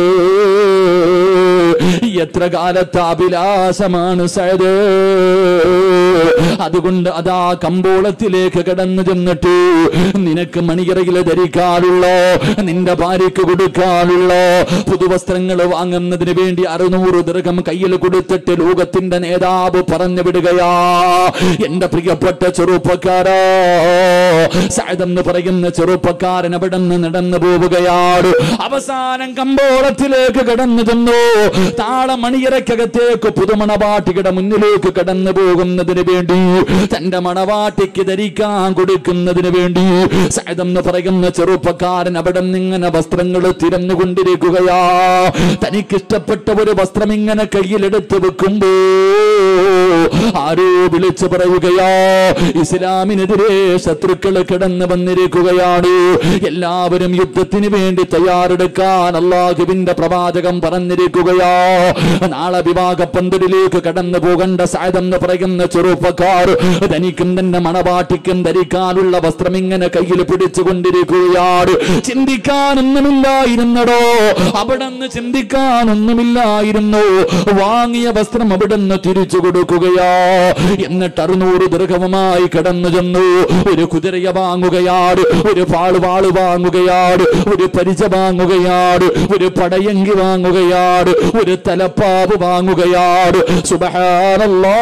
എത്ര കാലത്തെ അഭിലാഷമാണ് സൈദ് അതുകൊണ്ട് അതാ കമ്പോളത്തിലേക്ക് കടന്നു ചെന്നിട്ട് നിനക്ക് മണിയറയിൽ ധരിക്കാനുള്ള നിന്റെ ഭാര്യയ്ക്ക് കൊടുക്കാനുള്ള പുതുവസ്ത്രങ്ങൾ വാങ്ങുന്നതിന് വേണ്ടി അറുന്നൂറ് ദീർഘം കയ്യിൽ കൊടുത്തിട്ട് ലോകത്തിന്റെ നേതാവ് പറഞ്ഞു വിടുകയാ എന്റെ പ്രിയപ്പെട്ട ചെറുപ്പക്കാരാ സായതെന്ന് പറയുന്ന ചെറുപ്പക്കാരൻ അവിടെ നിന്ന് നടന്നു പോവുകയാണ് അവസാനം കമ്പോളത്തിലേക്ക് കടന്നു ചെന്നു താള മണിയറക്കകത്തേക്ക് പുതുമണവാട്ടിയുടെ മുന്നിലേക്ക് കടന്നു പോകുന്നതിന് വേണ്ടി തന്റെ മണവാട്ടിക്ക് ധരിക്കാൻ കൊടുക്കുന്നതിന് വേണ്ടി സൈതെന്ന് പറയുന്ന ചെറുപ്പക്കാരൻ അവിടെ നിന്നിങ്ങനെ വസ്ത്രങ്ങൾ തിരഞ്ഞുകൊണ്ടിരിക്കുകയാ തനിക്കിഷ്ടപ്പെട്ട ഒരു വസ്ത്രം ഇങ്ങനെ കയ്യിലെടുത്ത് വെക്കുമ്പോ ആരോ വിളിച്ചു പറയുകയാ ഇസ്ലാമിനെതിരെ ശത്രുക്കൾ കിടന്നു വന്നിരിക്കുകയാണ് എല്ലാവരും യുദ്ധത്തിന് വേണ്ടി തയ്യാറെടുക്കാൻ അള്ളാഹുവിന്റെ പ്രവാചകം പറഞ്ഞിരിക്കുകയാ നാളെ വിവാഹ പന്തലിലേക്ക് കടന്നു പോകേണ്ട സായതെന്ന് പറയുന്ന ചെറുപ്പക്കാർ തനിക്കും തന്നെ മണവാട്ടിക്കും ധരിക്കാനുള്ള വസ്ത്രം ഇങ്ങനെ കയ്യിൽ പിടിച്ചുകൊണ്ടിരിക്കുകയാണ് ചിന്തിക്കാനൊന്നുമില്ലായിരുന്നടോ അവിടെ നിന്ന് ചിന്തിക്കാനൊന്നുമില്ലായിരുന്നു വാങ്ങിയ വസ്ത്രം അവിടെ നിന്ന് തിരിച്ചു കൊടുക്കുകയാ എന്നിട്ട് അറുന്നൂറ് ദീർഘവുമായി കടന്നു ചെന്നു ഒരു കുതിരയെ വാങ്ങുകയാണ് ഒരു പാളുവാള് വാങ്ങുകയാണ് ഒരു പരിച വാങ്ങുകയാണ് ഒരു പടയങ്കി വാങ്ങുകയാണ് ഒരു തലപ്പാവ് വാങ്ങുകയാണ് സുബഹാനല്ലാ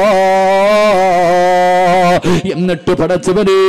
എന്നിട്ട് പടച്ചവരേ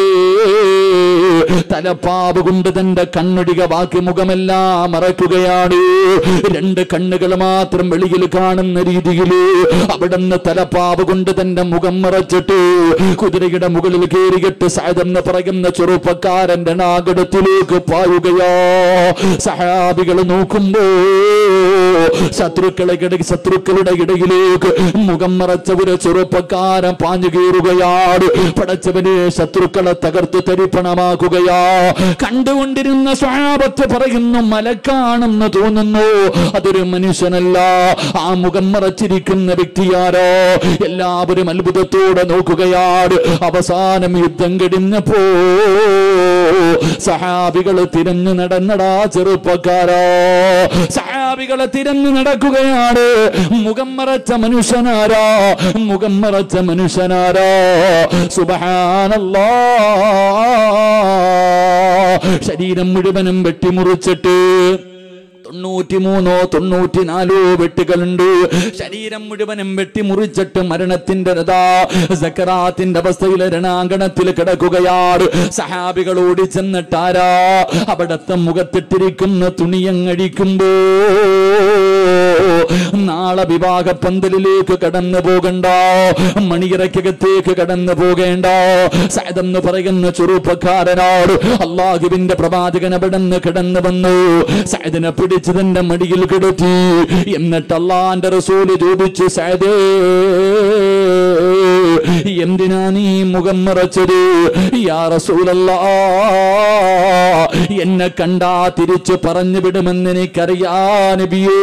തലപ്പാവ് കൊണ്ട് തന്റെ കണ്ണടിക ബാക്കി മുഖമെല്ലാം മറക്കുകയാണ് രണ്ട് കണ്ണുകൾ മാത്രം വെളിയിൽ കാണുന്ന രീതിയിൽ അവിടുന്ന് തലപ്പാവ് കൊണ്ട് തന്റെ മുഖം മറച്ചിട്ട് കുതിരയുടെ മുകളിൽ കയറിയിട്ട് സായതെന്ന് പറയുന്ന ചെറുപ്പക്കാരന്റെ നാഗടത്തിലേക്ക് പായുകയോ സഹാബികൾ നോക്കുമ്പോ ശത്രുക്കളെ ഇടയിൽ ശത്രുക്കളുടെ ഇടയിലേക്ക് മുഖം മറച്ച ഒരു ചെറുപ്പക്കാരൻ പാഞ്ഞു കയറുകയാണ് പടച്ചവനെ ശത്രുക്കളെ തകർത്ത് തരിപ്പണമാക്കുകയാ കണ്ടുകൊണ്ടിരുന്ന സ്വാപത്ത് പറയുന്നു മലക്കാണെന്ന് തോന്നുന്നു അതൊരു മനുഷ്യനല്ല ആ മുഖം മറച്ചിരിക്കുന്ന വ്യക്തിയാരോ എല്ലാവരും അത്ഭുതത്തോടെ നോക്കുകയാണ് അവസാനം യുദ്ധം കഴിഞ്ഞപ്പോ സഹാബികള് തിരഞ്ഞു നടന്നടാ ചെറുപ്പക്കാരോ സഹാബികളെ തിരഞ്ഞു നടക്കുകയാണ് മുഖം മറച്ച മനുഷ്യനാരാ മുഖം മറച്ച മനുഷ്യനാരാ സുബഹാനല്ലാ ശരീരം മുഴുവനും വെട്ടിമുറിച്ചിട്ട് തൊണ്ണൂറ്റിമൂന്നോ തൊണ്ണൂറ്റിനാലോ വെട്ടുകളുണ്ട് ശരീരം മുഴുവനും വെട്ടിമുറിച്ചിട്ട് മരണത്തിന്റെ രഥാ സക്കറാത്തിന്റെ അവസ്ഥയിൽ രണാങ്കണത്തിൽ കിടക്കുകയാണ് സഹാബികൾ ഓടി ചെന്നിട്ടാരാ അവിടത്തെ മുഖത്തിട്ടിരിക്കുന്ന തുണിയങ്ങഴിക്കുമ്പോ നാളെ വിവാഹ പന്തലിലേക്ക് കടന്നു പോകണ്ട മണിയറയ്ക്കകത്തേക്ക് കടന്നു പോകേണ്ട സൈതെന്ന് പറയുന്ന ചെറുപ്പക്കാരനോട് അള്ളാഹുവിന്റെ പ്രവാചകൻ അവിടെ നിന്ന് കിടന്നു വന്നു സൈദിനെ പിടിച്ച് തന്റെ മടിയിൽ കിടത്തി എന്നിട്ട് അള്ളാന്റെ റസൂല് ചോദിച്ചു സൈദേ എന്തിനാ നീ മുഖം മറച്ചത് യാ റസൂലല്ലാ എന്നെ കണ്ടാ തിരിച്ചു പറഞ്ഞു വിടുമെന്ന് എനിക്കറിയാ നബിയേ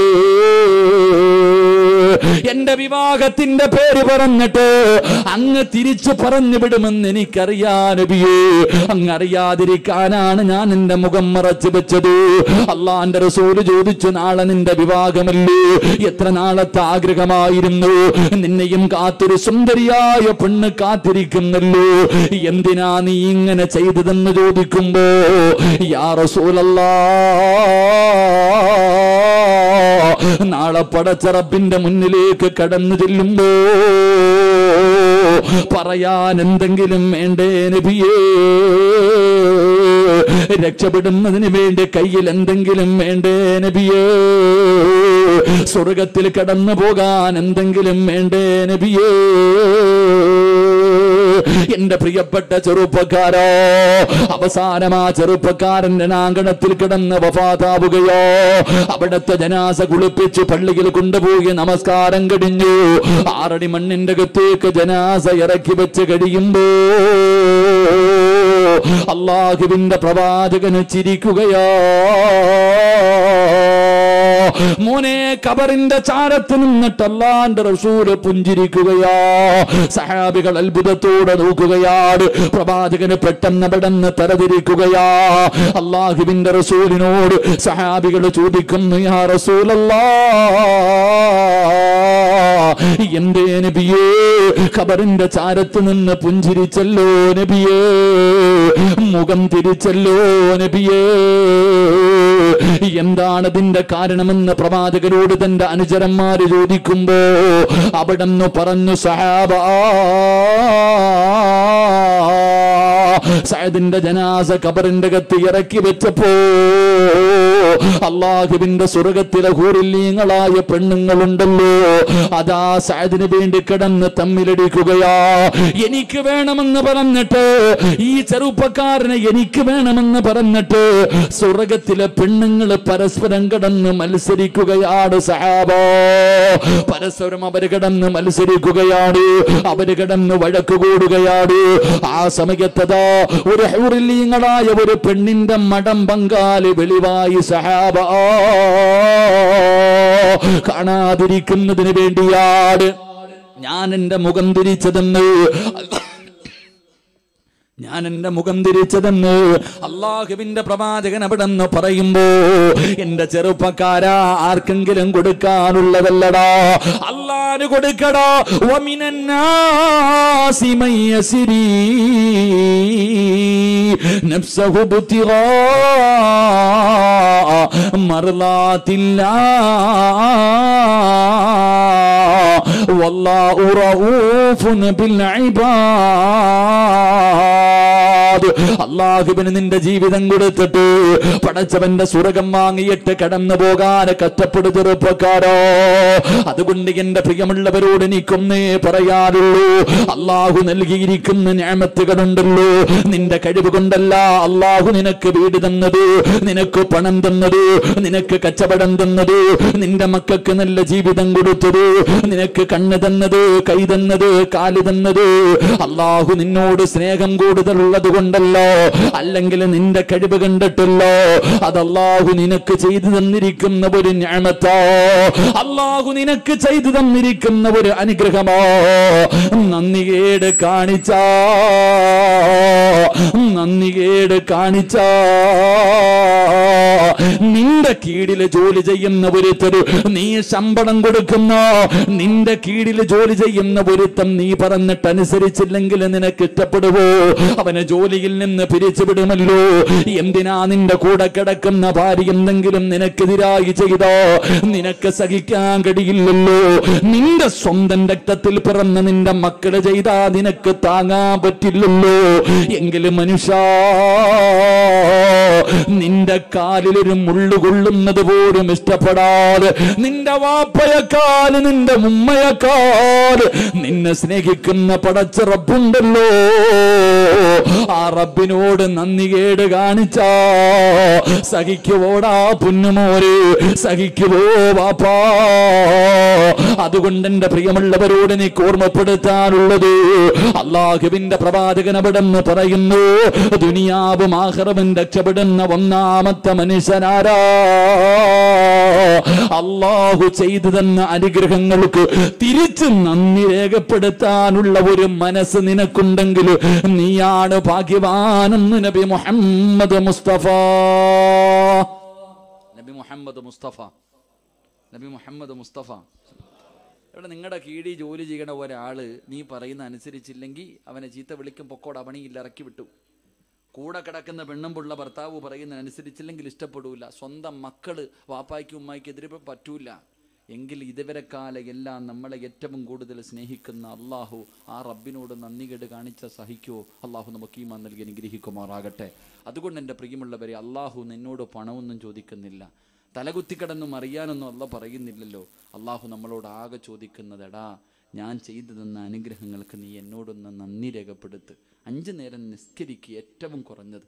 എന്റെ വിവാഹത്തിന്റെ പേര് പറഞ്ഞിട്ട് അങ്ങ് തിരിച്ചു പറഞ്ഞു വിടുമെന്ന് എനിക്കറിയാ നബിയേ അങ്ങ് അറിയാതിരിക്കാനാണ് ഞാൻ എന്റെ മുഖം മറച്ചു വെച്ചത് അള്ളാന്റെ റസൂല് ചോദിച്ചു നാളെ നിന്റെ വിവാഹമല്ലേ എത്ര നാളത്തെ ആഗ്രഹമായിരുന്നു നിന്നെയും കാത്തൊരു സുന്ദരിയായ പെണ്ണ് കാത്തിരിക്കുന്നല്ലോ എന്തിനാ നീ ഇങ്ങനെ ചെയ്തതെന്ന് ചോദിക്കുമ്പോ യാ റസൂലല്ലാ നാളെ പടച്ചറപ്പിന്റെ മുന്നിലേക്ക് കടന്നു ചെല്ലുമ്പോ പറയാൻ എന്തെങ്കിലും വേണ്ടേ നബിയേ രക്ഷപ്പെടുന്നതിന് വേണ്ടി കയ്യിൽ എന്തെങ്കിലും വേണ്ടേ നബിയേ സ്വർഗത്തിൽ കടന്നു പോകാൻ എന്തെങ്കിലും വേണ്ടേ നബിയേ എന്റെ പ്രിയപ്പെട്ട ചെറുപ്പക്കാരോ അവസാനം ആ ചെറുപ്പക്കാരന്റെ നാങ്കണത്തിൽ കിടന്ന് വഫാതാവുകയോ അവിടുത്തെ ജനാസ കുളിപ്പിച്ച് പള്ളിയിൽ കൊണ്ടുപോയി നമസ്കാരം കഴിഞ്ഞു ആറടി മണ്ണിന്റെ അകത്തേക്ക് ജനാസ ഇറക്കി വെച്ച് കഴിയുമ്പോ അള്ളാഹുവിന്റെ പ്രവാചകന് ചിരിക്കുകയോ മോനെ കബറിന്റെ ചാരത്ത് നിന്നിട്ട് അല്ലാന്റെ റസൂല് പുഞ്ചിരിക്കുകയാ സഹാബികൾ അത്ഭുതത്തോടെ നോക്കുകയാണ് പ്രവാചകന് പെട്ടെന്ന് പെട്ടെന്ന് തരതിരിക്കുകയാ അള്ളാഹുവിന്റെ റസൂലിനോട് സഹാബികൾ ചോദിക്കുന്നു യാ റസൂലല്ലാ എന്തേ നബിയേ ഖബറിന്റെ ചാരത്ത് നിന്ന് പുഞ്ചിരിച്ചല്ലോ നബിയേ മുഖം തിരിച്ചല്ലോ നബിയേ എന്താണ് ഇതിന്റെ കാരണമെന്ന് പ്രവാചകരോട് തന്റെ അനുചരന്മാര് ചോദിക്കുമ്പോ അവിടെന്ന് പറഞ്ഞു സഹാബ സയദിന്റെ ജനാസ കബറിന്റെ കത്ത് ഇറക്കി വെച്ചപ്പോ അള്ളാഹുവിന്റെ സ്വർഗത്തിലെ ഹൂറില്ലീങ്ങളായ പെണ്ണുങ്ങളുണ്ടല്ലോ അതാ സയദിന് വേണ്ടി കിടന്ന് തമ്മിലടിക്കുകയാ എനിക്ക് വേണമെന്ന് പറഞ്ഞിട്ട് ഈ ചെറുപ്പക്കാരനെ എനിക്ക് വേണമെന്ന് പറഞ്ഞിട്ട് സ്വർഗത്തിലെ പെണ്ണുങ്ങൾ പരസ്പരം കിടന്ന് മത്സരിക്കുകയാണ് സഹാബോ പരസ്പരം അവര് കിടന്ന് മത്സരിക്കുകയാണ് അവര് കിടന്ന് വഴക്ക് കൂടുകയാണ് ആ സമയത്തതാ ഒരു ഹൗറില്ലീങ്ങളായ ഒരു പെണ്ണിന്റെ മടം പങ്കാളി വെളിവായി സഹാബ കാണാതിരിക്കുന്നതിന് വേണ്ടിയാണ് ഞാൻ എന്റെ മുഖം തിരിച്ചതെന്ന് ഞാൻ എന്റെ മുഖം തിരിച്ചതെന്ന് അള്ളാഹുവിന്റെ പ്രവാചകൻ അവിടെ നിന്ന് പറയുമ്പോ എന്റെ ചെറുപ്പക്കാരാ ആർക്കെങ്കിലും കൊടുക്കാനുള്ളതല്ലടാ അള്ളാന് കൊടുക്കടാ വമിനന്നാസി മയ്യസിരി നഫ്സഹു ബുത്തിഗാ മർലാത്തില്ലാ വല്ലാഹു റഊഫുൻ ബിൽ ഇബാദ് അള്ളാഹുവിന് നിന്റെ ജീവിതം കൊടുത്തിട്ട് പടച്ചവന്റെ സുരകം വാങ്ങിയിട്ട് കടന്നു പോകാൻ കഷ്ടപ്പെടു ചെറുപ്പക്കാരോ അതുകൊണ്ട് എന്റെ പ്രിയമുള്ളവരോട് എനിക്കൊന്നേ പറയാറുള്ളൂ അള്ളാഹു നൽകിയിരിക്കുന്ന ഞാമത്തുകളുണ്ടല്ലോ നിന്റെ കഴിവ് കൊണ്ടല്ല അള്ളാഹു നിനക്ക് വീട് തന്നത് നിനക്ക് പണം തന്നത് നിനക്ക് കച്ചവടം തന്നത് നിന്റെ മക്കൾക്ക് നല്ല ജീവിതം കൊടുത്തത് നിനക്ക് കണ്ണ് തന്നത് കൈ തന്നത് കാല് തന്നത് അള്ളാഹു നിന്നോട് സ്നേഹം കൂടുതലുള്ളത് കൊണ്ടല്ലോ അല്ലെങ്കിൽ നിന്റെ കഴിവ് കണ്ടിട്ടല്ലോ അത് അള്ളാഹു നിനക്ക് ചെയ്തു തന്നിരിക്കുന്ന ഒരു ഞാമത്തോ അള്ളാഹു നിനക്ക് ചെയ്തു തന്നിരിക്കുന്ന ഒരു അനുഗ്രഹമോ നന്ദികേട് കാണിച്ച നന്ദികേട് കാണിച്ച നിന്റെ കീഴില് ജോലി ചെയ്യുന്ന ഒരുത്തരു നീ ശമ്പളം കൊടുക്കുന്ന നിന്റെ കീഴിൽ ജോലി ചെയ്യുന്ന ഒരുത്തം നീ പറഞ്ഞിട്ട് അനുസരിച്ചില്ലെങ്കിൽ നിനക്ക് ഇഷ്ടപ്പെടുവോ അവനെ ജോലിയിൽ നിന്ന് പിരിച്ചുവിടുമല്ലോ എന്തിനാ നിന്റെ കൂടെ കിടക്കുന്ന ഭാര്യ എന്തെങ്കിലും നിനക്കെതിരായി ചെയ്തോ നിനക്ക് സഹിക്കാൻ കഴിയില്ലല്ലോ നിന്റെ സ്വന്തം രക്തത്തിൽ പിറന്ന നിന്റെ മക്കള് ചെയ്താ നിനക്ക് താങ്ങാൻ പറ്റില്ലല്ലോ എങ്കിലും മനുഷ്യ നിന്റെ കാലിലൊരു മുള്ളു കൊള്ളുന്നത് പോലും ഇഷ്ടപ്പെടാതെ നിന്റെ വാപ്പയെക്കാല് നിന്റെ ഉമ്മയെക്കാല് നിന്നെ സ്നേഹിക്കുന്ന പടച്ച റബ്ബുണ്ടല്ലോ ആ റബ്ബിനോട് നന്ദി കേട് കാണിച്ച സഹിക്കുവോടാ പുന്നുമോര് സഹിക്കുവോ വാപ്പാ അതുകൊണ്ട് എന്റെ പ്രിയമുള്ളവരോട് എനിക്ക് ഓർമ്മപ്പെടുത്താനുള്ളത് അള്ളാഹുവിന്റെ പ്രവാചകൻ അവിടെ നിന്ന് പറയുന്നു ദുനിയാവും ആഹ്റവും രക്ഷപ്പെടുന്ന ഒന്നാമത്തെ മനുഷ്യനാരാ അള്ളാഹു ചെയ്തു തന്ന അനുഗ്രഹങ്ങൾക്ക് തിരിച്ച് നന്ദി രേഖപ്പെടുത്താനുള്ള ഒരു മനസ്സ് നിനക്കുണ്ടെങ്കിൽ നീയാണ് ഭാഗ്യവാനെന്ന് നബി മുഹമ്മദ് മുസ്തഫ നബി മുഹമ്മദ് മുസ്തഫ നബി മുഹമ്മദ് മുസ്തഫ ഇവിടെ നിങ്ങളുടെ കീഴിൽ ജോലി ചെയ്യണ ഒരാള് നീ പറയുന്ന അനുസരിച്ചില്ലെങ്കിൽ അവനെ ചീത്ത വിളിക്കും പൊക്കോട പണിയിൽ ഇറക്കി വിട്ടു കൂടെ കിടക്കുന്ന പെണ്ണും പുള്ള ഭർത്താവ് പറയുന്ന അനുസരിച്ചില്ലെങ്കിൽ ഇഷ്ടപ്പെടൂല സ്വന്തം മക്കള് വാപ്പായ്ക്കും ഉമ്മായ്ക്കും എതിരെ പറ്റൂല എങ്കിൽ ഇതുവരെ കാല എല്ലാം നമ്മളെ ഏറ്റവും കൂടുതൽ സ്നേഹിക്കുന്ന അള്ളാഹു ആ റബ്ബിനോട് നന്ദികേട് കാണിച്ച സഹിക്കുമോ അള്ളാഹു നമുക്ക് ഈമാൻ നൽകി അനുഗ്രഹിക്കുമാറാകട്ടെ അതുകൊണ്ട് എൻ്റെ പ്രിയമുള്ളവരെ അള്ളാഹു നിന്നോട് പണമൊന്നും ചോദിക്കുന്നില്ല തലകുത്തിക്കിടന്നും അറിയാനൊന്നും അല്ല പറയുന്നില്ലല്ലോ അള്ളാഹു നമ്മളോട് ആകെ ചോദിക്കുന്നതെടാ ഞാൻ ചെയ്തു തന്ന അനുഗ്രഹങ്ങൾക്ക് നീ എന്നോടൊന്ന് നന്ദി രേഖപ്പെടുത്ത് അഞ്ചു നേരം നിസ്കരിക്കുക ഏറ്റവും കുറഞ്ഞത്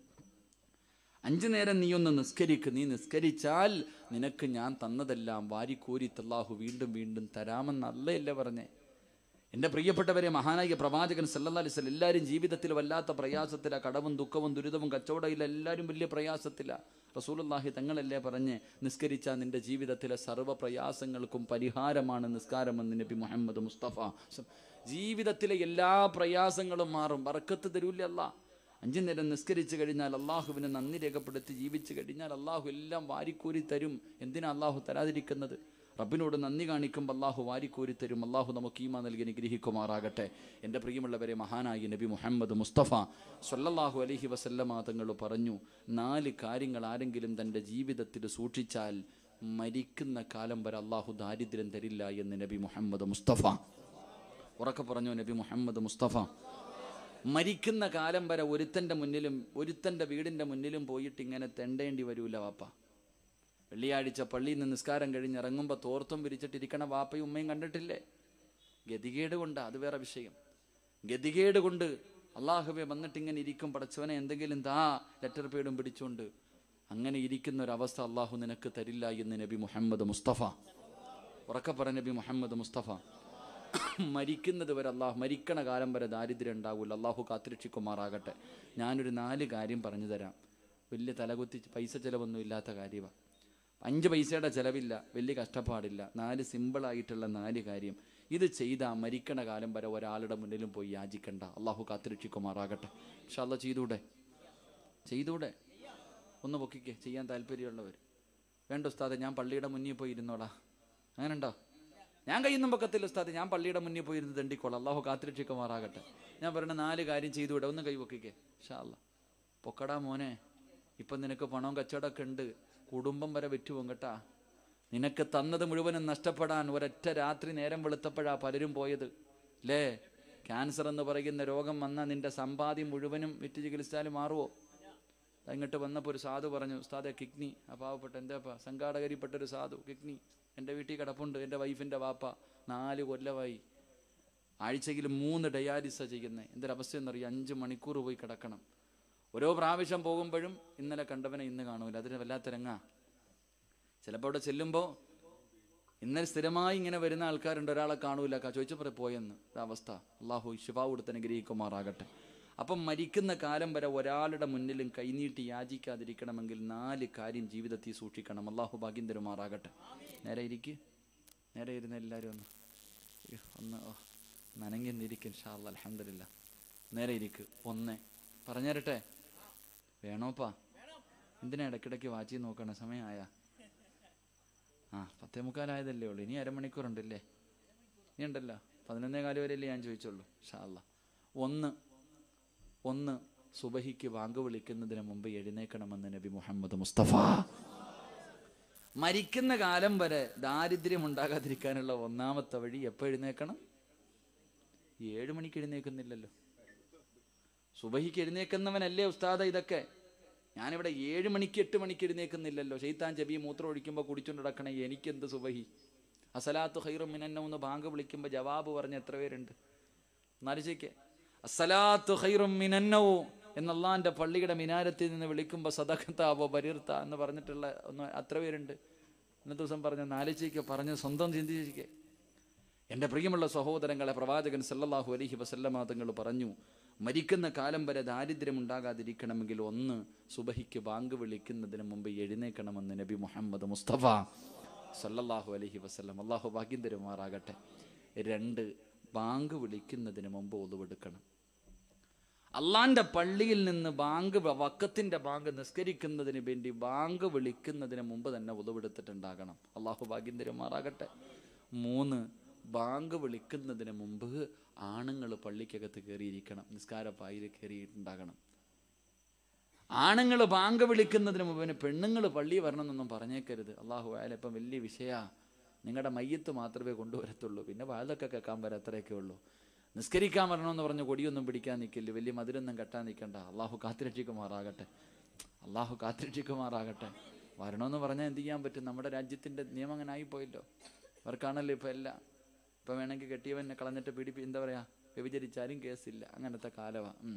അഞ്ചു നേരം നീ ഒന്ന് നിസ്കരിക്ക് നീ നിസ്കരിച്ചാൽ നിനക്ക് ഞാൻ തന്നതെല്ലാം വാരിക്കോരി തല്ലാഹു വീണ്ടും വീണ്ടും തരാമെന്നല്ലയല്ലേ പറഞ്ഞേ എൻ്റെ പ്രിയപ്പെട്ടവരെ മഹാനായ പ്രവാചകൻ സല്ലല്ലാഹു അലൈഹി വസല്ലം എല്ലാവരും ജീവിതത്തിൽ വല്ലാത്ത പ്രയാസത്തില കടവും ദുഃഖവും ദുരിതവും കച്ചവടമില്ല എല്ലാവരും വലിയ പ്രയാസത്തില റസൂലുള്ളാഹി തങ്ങളല്ലേ പറഞ്ഞ് നിസ്കരിച്ചാൽ നിന്റെ ജീവിതത്തിലെ സർവ്വ പ്രയാസങ്ങൾക്കും പരിഹാരമാണ് നിസ്കാരമെന്ന് നബി മുഹമ്മദ് മുസ്തഫ ജീവിതത്തിലെ എല്ലാ പ്രയാസങ്ങളും മാറും ബർക്കത്ത് തരൂല്ലേ അല്ലാ അഞ്ചു നേരം നിസ്കരിച്ചു കഴിഞ്ഞാൽ അള്ളാഹുവിനെ നന്ദി രേഖപ്പെടുത്തി ജീവിച്ചു കഴിഞ്ഞാൽ അള്ളാഹു എല്ലാം വാരിക്കോരി തരും എന്തിനാ അള്ളാഹു തരാതിരിക്കുന്നത് റബ്ബിനോട് നന്ദി കാണിക്കുമ്പോൾ അള്ളാഹു വാരിക്കോരി തരും അള്ളാഹു നമുക്ക് ഈമ നൽകി അനുഗ്രഹിക്കുമാറാകട്ടെ എൻ്റെ പ്രിയമുള്ളവരെ മഹാനായി നബി മുഹമ്മദ് മുസ്തഫ സല്ലല്ലാഹു അലൈഹി വസല്ലമ തങ്ങൾ പറഞ്ഞു നാല് കാര്യങ്ങൾ ആരെങ്കിലും തൻ്റെ ജീവിതത്തിൽ സൂക്ഷിച്ചാൽ മരിക്കുന്ന കാലം വരെ അള്ളാഹു ദാരിദ്ര്യം തരില്ല എന്ന് നബി മുഹമ്മദ് മുസ്തഫ ഉറക്കെ പറഞ്ഞു നബി മുഹമ്മദ് മുസ്തഫ മരിക്കുന്ന കാലം വരെ ഒരുത്തൻ്റെ മുന്നിലും ഒരുത്തൻ്റെ വീടിൻ്റെ മുന്നിലും പോയിട്ട് ഇങ്ങനെ തെണ്ടേണ്ടി വരൂല വാപ്പ വെള്ളിയാഴ്ച പള്ളിയിൽ നിന്ന് നിസ്കാരം കഴിഞ്ഞ് ഇറങ്ങുമ്പോൾ തോർത്തും വിരിച്ചിട്ടിരിക്കണ വാപ്പയും ഉമ്മയും കണ്ടിട്ടില്ലേ ഗതികേട് കൊണ്ട് അത് വേറെ വിഷയം ഗതികേട് കൊണ്ട് അള്ളാഹുവെ വന്നിട്ട് ഇങ്ങനെ ഇരിക്കും പടച്ചവനെ എന്തെങ്കിലും താ ലെറ്റർ പേടും പിടിച്ചുകൊണ്ട് അങ്ങനെ ഇരിക്കുന്ന ഒരവസ്ഥ അള്ളാഹു നിനക്ക് തരില്ല എന്ന് നബി മുഹമ്മദ് മുസ്തഫ ഉറക്കെ പറ നബി മുഹമ്മദ് മുസ്തഫ മരിക്കുന്നത് വരെ അള്ളാഹു മരിക്കണ കാലം വരെ ദാരിദ്ര്യം ഉണ്ടാവില്ല അള്ളാഹു കാത്തിരക്ഷിക്കുമാറാകട്ടെ ഞാനൊരു നാല് കാര്യം പറഞ്ഞു തരാം വലിയ തലകുത്തി പൈസ ചിലവൊന്നും ഇല്ലാത്ത കാര്യമാണ് അഞ്ച് പൈസയുടെ ചിലവില്ല വലിയ കഷ്ടപ്പാടില്ല നാല് സിമ്പിളായിട്ടുള്ള നാല് കാര്യം ഇത് ചെയ്താൽ മരിക്കണ കാലം വരെ ഒരാളുടെ മുന്നിലും പോയി യാചിക്കണ്ട അള്ളാഹു കാത്തിരക്ഷിക്കുമാറാകട്ടെ പക്ഷെ അല്ല ചെയ്തൂടെ ചെയ്തൂടെ ഒന്ന് പൊക്കിക്കേ ചെയ്യാൻ താല്പര്യമുള്ളവർ വേണ്ട ഉസ്താദെ ഞാൻ പള്ളിയുടെ മുന്നിൽ പോയി ഇരുന്നോടാ അങ്ങനെ ഉണ്ടോ ഞാൻ കയ്യൊന്നും പൊക്കത്തില്ല ഉസ്താദ് ഞാൻ പള്ളിയുടെ മുന്നിൽ പോയി ഇരുന്ന് തെണ്ടിക്കോളാം അള്ളാഹു കാത്തിരക്ഷിക്കുമാറാകട്ടെ ഞാൻ പറയുന്ന നാല് കാര്യം ചെയ്തുകൂടെ ഒന്ന് കൈ പൊക്കിക്കേ ഷാ അല്ല പൊക്കടാ മോനെ ഇപ്പം നിനക്ക് പണവും കച്ചവടമൊക്കെ ഉണ്ട് കുടുംബം വരെ വിറ്റുപോകും കേട്ടാ നിനക്ക് തന്നത് മുഴുവനും നഷ്ടപ്പെടാൻ ഒരൊറ്റ രാത്രി നേരം വെളുത്തപ്പോഴാ പലരും പോയത് അല്ലേ ക്യാൻസർ എന്ന് പറയുന്ന രോഗം വന്നാൽ നിന്റെ സമ്പാദ്യം മുഴുവനും വിറ്റ് ചികിത്സിച്ചാലും മാറുമോ ദാ ഇങ്ങോട്ട് വന്നപ്പോൾ ഒരു സാധു പറഞ്ഞു ഉസ്താദെ കിഡ്നി ആ പാവപ്പെട്ട എന്താപ്പാ സംഘാടകരിപ്പെട്ട ഒരു സാധു കിഡ്നി എൻ്റെ വീട്ടിൽ കിടപ്പുണ്ട് എൻ്റെ വൈഫിൻ്റെ വാപ്പ നാല് കൊല്ലമായി ആഴ്ചയിൽ മൂന്ന് ഡയാലിസ ചെയ്യുന്നത് എന്തൊരവസ്ഥ എന്നറിയാം അഞ്ച് മണിക്കൂർ പോയി കിടക്കണം ഓരോ പ്രാവശ്യം പോകുമ്പോഴും ഇന്നലെ കണ്ടവനെ ഇന്ന് കാണൂല അതിന് വല്ലാത്തിരങ്ങാ ചിലപ്പോൾ അവിടെ ചെല്ലുമ്പോൾ ഇന്നലെ സ്ഥിരമായി ഇങ്ങനെ വരുന്ന ആൾക്കാരുണ്ട് ഒരാളെ കാണൂല ക- ചോദിച്ചപ്പോൾ പോയെന്ന് ഇത് അവസ്ഥ അള്ളാഹു ശിഫാ കൊടുത്ത് അനുഗ്രഹിക്കുമാറാകട്ടെ അപ്പം മരിക്കുന്ന കാലം വരെ ഒരാളുടെ മുന്നിലും കൈനീട്ടി യാചിക്കാതിരിക്കണമെങ്കിൽ നാല് കാര്യം ജീവിതത്തിൽ സൂക്ഷിക്കണം അള്ളാഹു ഭാഗ്യം തരുമാറാകട്ടെ നേരെ ഇരിക്ക് നേരെ ഇരുന്ന് എല്ലാവരും ഒന്ന് ഇയ്യോ, ഒന്ന് ഓ, നനങ്ങി നിന്നിരിക്കും ഷാല്ല അലഹമില്ല നേരെ ഇരിക്ക് ഒന്ന് പറഞ്ഞുതരട്ടെ വേണോപ്പാ എന്തിനാ ഇടയ്ക്കിടയ്ക്ക് വാച്ചി നോക്കണേ സമയമായ ആ പത്തേ മുക്കാലായതല്ലേ ഉള്ളൂ ഇനി അരമണിക്കൂറുണ്ടല്ലേ ഇനി ഉണ്ടല്ലോ പതിനൊന്നേ കാല് വരെയല്ലേ ഞാൻ ചോദിച്ചുള്ളൂ ഷാല്ല ഒന്ന് ഒന്ന് സുബഹിക്ക് വാങ്ക് വിളിക്കുന്നതിന് മുമ്പ് എഴുന്നേക്കണമെന്ന് നബി മുഹമ്മദ് മുസ്തഫ മരിക്കുന്ന കാലം വരെ ദാരിദ്ര്യം ഉണ്ടാകാതിരിക്കാനുള്ള ഒന്നാമത്തെ വഴി എപ്പോൾ എഴുന്നേക്കണം ഏഴ് മണിക്ക് എഴുന്നേക്കുന്നില്ലല്ലോ സുബഹിക്ക് എഴുന്നേക്കുന്നവനല്ലേ ഉസ്താദ ഇതൊക്കെ ഞാനിവിടെ ഏഴ് മണിക്ക് എട്ട് മണിക്ക് എഴുന്നേക്കുന്നില്ലല്ലോ ഷെയ്ത്താൻ ചെവി മൂത്രം ഒഴിക്കുമ്പോൾ കുടിച്ചുകൊണ്ട് നടക്കണേ എനിക്കെന്ത് സുബഹി അസലാത്തു ഹൈറും മിനന്ന ഒന്ന് ബാങ്ക് വിളിക്കുമ്പോൾ ജവാബ് പറഞ്ഞ എത്ര പേരുണ്ട് എന്നാലോചിക്കേ അസലാത്തു ഹൈറും മിനന്നവോ എന്നല്ലാൻ്റെ പള്ളിയുടെ മിനാരത്തിൽ നിന്ന് വിളിക്കുമ്പോൾ സദഖത്താവോ ബരീർത്ത എന്ന് പറഞ്ഞിട്ടുള്ള ഒന്ന് അത്ര പേരുണ്ട് ഇന്നത്തെ ദിവസം പറഞ്ഞ നാലിച്ചയ്ക്ക് പറഞ്ഞ് സ്വന്തം ചിന്തിച്ചിരിക്കേ എൻ്റെ പ്രിയമുള്ള സഹോദരങ്ങളെ പ്രവാചകൻ സല്ലല്ലാഹു അലൈഹി വസല്ലമ തങ്ങൾ പറഞ്ഞു മരിക്കുന്ന കാലം വരെ ദാരിദ്ര്യം ഉണ്ടാകാതിരിക്കണമെങ്കിൽ ഒന്ന് സുബഹിക്ക് ബാങ്ക് വിളിക്കുന്നതിന് മുമ്പ് എഴുന്നേക്കണമെന്ന് നബി മുഹമ്മദ് മുസ്തഫ സല്ലല്ലാഹു അലൈഹി വസല്ലം അള്ളാഹു ഭാഗ്യം തരുമാറാകട്ടെ രണ്ട് ബാങ്ക് വിളിക്കുന്നതിന് മുമ്പ് ഒതുവെടുക്കണം അള്ളാന്റെ പള്ളിയിൽ നിന്ന് ബാങ്ക് വ- വക്കത്തിന്റെ ബാങ്ക് നിസ്കരിക്കുന്നതിന് വേണ്ടി ബാങ്ക് വിളിക്കുന്നതിന് മുമ്പ് തന്നെ ഉതവെടുത്തിട്ടുണ്ടാകണം അള്ളാഹു ഭാഗ്യം തരുമാറാകട്ടെ മൂന്ന് ബാങ്ക് വിളിക്കുന്നതിന് മുമ്പ് ആണുങ്ങൾ പള്ളിക്കകത്ത് കയറിയിരിക്കണം നിസ്കാരപ്പായിൽ കയറിയിട്ടുണ്ടാകണം ആണുങ്ങൾ ബാങ്ക് വിളിക്കുന്നതിന് മുമ്പ് പെണ്ണുങ്ങൾ പള്ളി വരണമെന്നൊന്നും പറഞ്ഞേക്കരുത് അള്ളാഹു ആയാലും ഇപ്പം വലിയ വിഷയ നിങ്ങളുടെ മയ്യത്ത് മാത്രമേ കൊണ്ടുവരത്തുള്ളൂ പിന്നെ വാതൊക്കെ കേൾക്കാൻ വരെ അത്രയൊക്കെ ഉള്ളൂ നിസ്കരിക്കാൻ വരണമെന്ന് പറഞ്ഞ് കൊടിയൊന്നും പിടിക്കാൻ നിൽക്കില്ല വലിയ മധുരൊന്നും കെട്ടാൻ നിൽക്കണ്ട അള്ളാഹു കാത്തിരക്ഷിക്കുമാറാകട്ടെ അള്ളാഹു കാത്തിരക്ഷിക്കുമാറാകട്ടെ വരണമെന്ന് പറഞ്ഞാൽ എന്ത് ചെയ്യാൻ പറ്റും നമ്മുടെ രാജ്യത്തിൻ്റെ നിയമം അങ്ങനെ ആയിപ്പോയല്ലോ അവർക്കാണല്ലോ ഇപ്പം എല്ലാം ഇപ്പം വേണമെങ്കിൽ കെട്ടിയവനെ കളഞ്ഞിട്ട് പീഡിപ്പി എന്താ പറയുക വ്യഭിചരിച്ചാലും കേസില്ല അങ്ങനത്തെ കാലമാണ്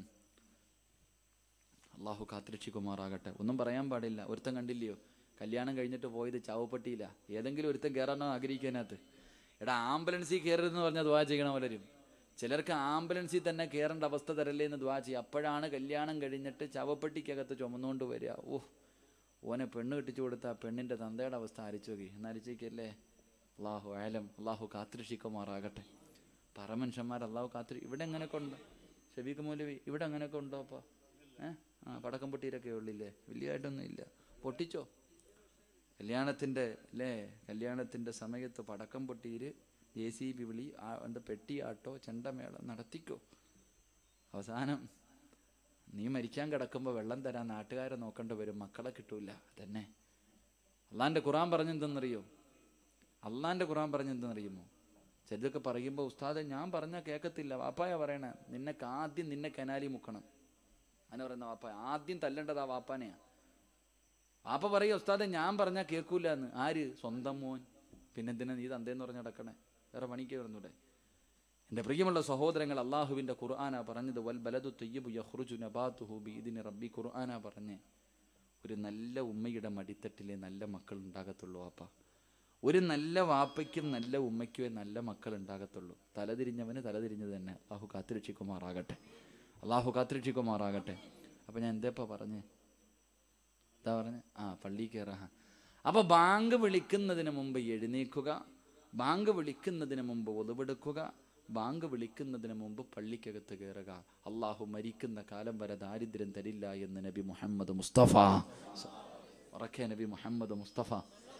അള്ളാഹു കാത്തിരക്ഷിക്കുമാറാകട്ടെ ഒന്നും പറയാൻ പാടില്ല ഒരുത്തൻ കണ്ടില്ലയോ കല്യാണം കഴിഞ്ഞിട്ട് പോയത് ചാവപ്പെട്ടിയില്ല ഏതെങ്കിലും ഒരുത്തൻ കയറാനോ ആഗ്രഹിക്കാനകത്ത് എടാ ആംബുലൻസിൽ കയറരുതെന്ന് പറഞ്ഞാൽ ദ്വാ ചെയ്യണം പലരും ചിലർക്ക് ആംബുലൻസിൽ തന്നെ കയറേണ്ട അവസ്ഥ തരല്ലേ എന്ന് ദ്വാ ചെയ്യും അപ്പോഴാണ് കല്യാണം കഴിഞ്ഞിട്ട് ചവപ്പെട്ടിക്കകത്ത് ചുമന്നുകൊണ്ട് വരിക ഓ ഓനെ പെണ്ണ് കെട്ടിച്ചു കൊടുത്ത ആ പെണ്ണിൻ്റെ തന്തയുടെ അവസ്ഥ ആരിച്ചു നോക്കി എന്നാരിച്ചേക്കല്ലേ അള്ളാഹു ആയാലും അള്ളാഹു കാത്തിരക്ഷിക്കുമാറാകട്ടെ പറമനുഷ്യന്മാർ അള്ളാഹു കാത്തിരി ഇവിടെ എങ്ങനെയൊക്കെ ഉണ്ട് ഷബീഖ് മൗലവി ഇവിടെ അങ്ങനെയൊക്കെ ഉണ്ടോ അപ്പോൾ ഏഹ് ആ പടക്കം പൊട്ടിയിലൊക്കെ ഉള്ളില്ലേ വലിയതായിട്ടൊന്നും ഇല്ല പൊട്ടിച്ചോ കല്യാണത്തിൻ്റെ അല്ലേ കല്യാണത്തിൻ്റെ സമയത്ത് പടക്കം പൊട്ടിയിൽ ജെ സി ബി വിളി ആ എന്താ പെട്ടിയാട്ടോ ചെണ്ടമേളം നടത്തിക്കോ അവസാനം നീ മരിക്കാൻ കിടക്കുമ്പോൾ വെള്ളം തരാൻ നാട്ടുകാരെ നോക്കേണ്ടി വരും മക്കളെ കിട്ടൂല തന്നെ അള്ളാൻ്റെ ഖുറാൻ പറഞ്ഞെന്തെന്നറിയോ അള്ളാൻ്റെ ഖുറാൻ പറഞ്ഞെന്തെന്നറിയുമോ ചിലതൊക്കെ പറയുമ്പോൾ ഉസ്താദെ ഞാൻ പറഞ്ഞാൽ കേൾക്കത്തില്ല വാപ്പായ പറയണേ നിന്നക്ക് ആദ്യം നിന്നെ കനാലി മുക്കണം അങ്ങനെ പറയുന്ന വാപ്പ ആദ്യം തല്ലേണ്ടത് ആ വാപ്പാനെയാ വാപ്പ പറയുക ഉസ്താദെ ഞാൻ പറഞ്ഞാൽ കേൾക്കൂല എന്ന് ആര് സ്വന്തം മോൻ പിന്നെന്തിനാ നീ തന്തേന്ന് പറഞ്ഞ് നടക്കണേ വേറെ പണിക്ക് വരുന്നൂടെ എൻ്റെ പ്രിയമുള്ള സഹോദരങ്ങൾ അള്ളാഹുവിൻ്റെ ഖുർആന പറഞ്ഞത് വൽ ബലദു തൊയ്യബു യഹ്റുജു നബാത്തുഹു ബീദിന് റബ്ബി ഖുർആന പറഞ്ഞ് ഒരു നല്ല ഉമ്മയുടെ മടിത്തട്ടിലെ നല്ല മക്കൾ ഉണ്ടാകത്തുള്ളൂ വാപ്പ ഒരു നല്ല വാപ്പയ്ക്കും നല്ല ഉമ്മയ്ക്കുമേ നല്ല മക്കൾ ഉണ്ടാകത്തുള്ളൂ തലതിരിഞ്ഞവന് തലതിരിഞ്ഞത് തന്നെ അള്ളാഹു കാത്തിരക്ഷിക്കുമാറാകട്ടെ അള്ളാഹു കാത്തിരക്ഷിക്കുമാറാകട്ടെ അപ്പം ഞാൻ എന്തേപ്പാ പറഞ്ഞേ എന്താ പറഞ്ഞ് ആ പള്ളി കയറാ അപ്പൊ ബാങ്ക് വിളിക്കുന്നതിന് മുമ്പ് എഴുന്നേക്കുക ബാങ്ക് വിളിക്കുന്നതിന് മുമ്പ് ഒതുവെടുക്കുക ബാങ്ക് വിളിക്കുന്നതിന് മുമ്പ് പള്ളിക്കകത്ത് കയറുക അള്ളാഹു മരിക്കുന്ന കാലം വരെ ദാരിദ്ര്യം തരില്ല എന്ന് നബി മുഹമ്മദ് മുസ്തഫ ഉറക്കെ നബി മുഹമ്മദ് മുസ്തഫ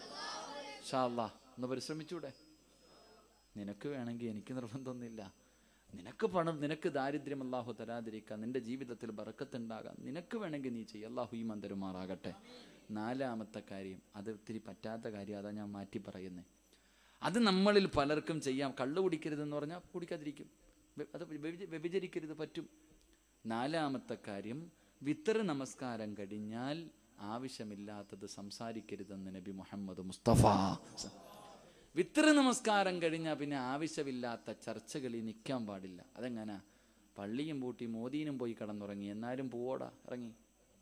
ഷാ അള്ളാഹ് ഒന്ന് പരിശ്രമിച്ചൂടെ നിനക്ക് വേണമെങ്കിൽ എനിക്ക് നിർബന്ധമൊന്നുമില്ല നിനക്ക് പണം നിനക്ക് ദാരിദ്ര്യം അള്ളാഹു തരാതിരിക്കാം നിന്റെ ജീവിതത്തിൽ ബറക്കത്തുണ്ടാകാം നിനക്ക് വേണമെങ്കിൽ നീ ചെയ്യ അള്ളാഹു ഈ മന്ദരുമാറാകട്ടെ നാലാമത്തെ കാര്യം അത് ഒത്തിരി പറ്റാത്ത കാര്യം അതാ ഞാൻ മാറ്റി പറയുന്നത് അത് നമ്മളിൽ പലർക്കും ചെയ്യാം കള്ളു കുടിക്കരുതെന്ന് പറഞ്ഞാൽ കുടിക്കാതിരിക്കും വ്യ- അത് വ്യഭിച- വ്യഭിചരിക്കരുത് പറ്റും നാലാമത്തെ കാര്യം വിത്തർ നമസ്കാരം കഴിഞ്ഞാൽ ആവശ്യമില്ലാത്തത് സംസാരിക്കരുതെന്ന് നബി മുഹമ്മദ് മുസ്തഫ വിത്ര നമസ്കാരം കഴിഞ്ഞാൽ പിന്നെ ആവശ്യമില്ലാത്ത ചർച്ചകളിൽ നിൽക്കാൻ പാടില്ല അതെങ്ങനെ പള്ളിയും പൂട്ടി മോദീനും പോയി കടന്നുറങ്ങി എന്നാലും പോവോടാ ഇറങ്ങി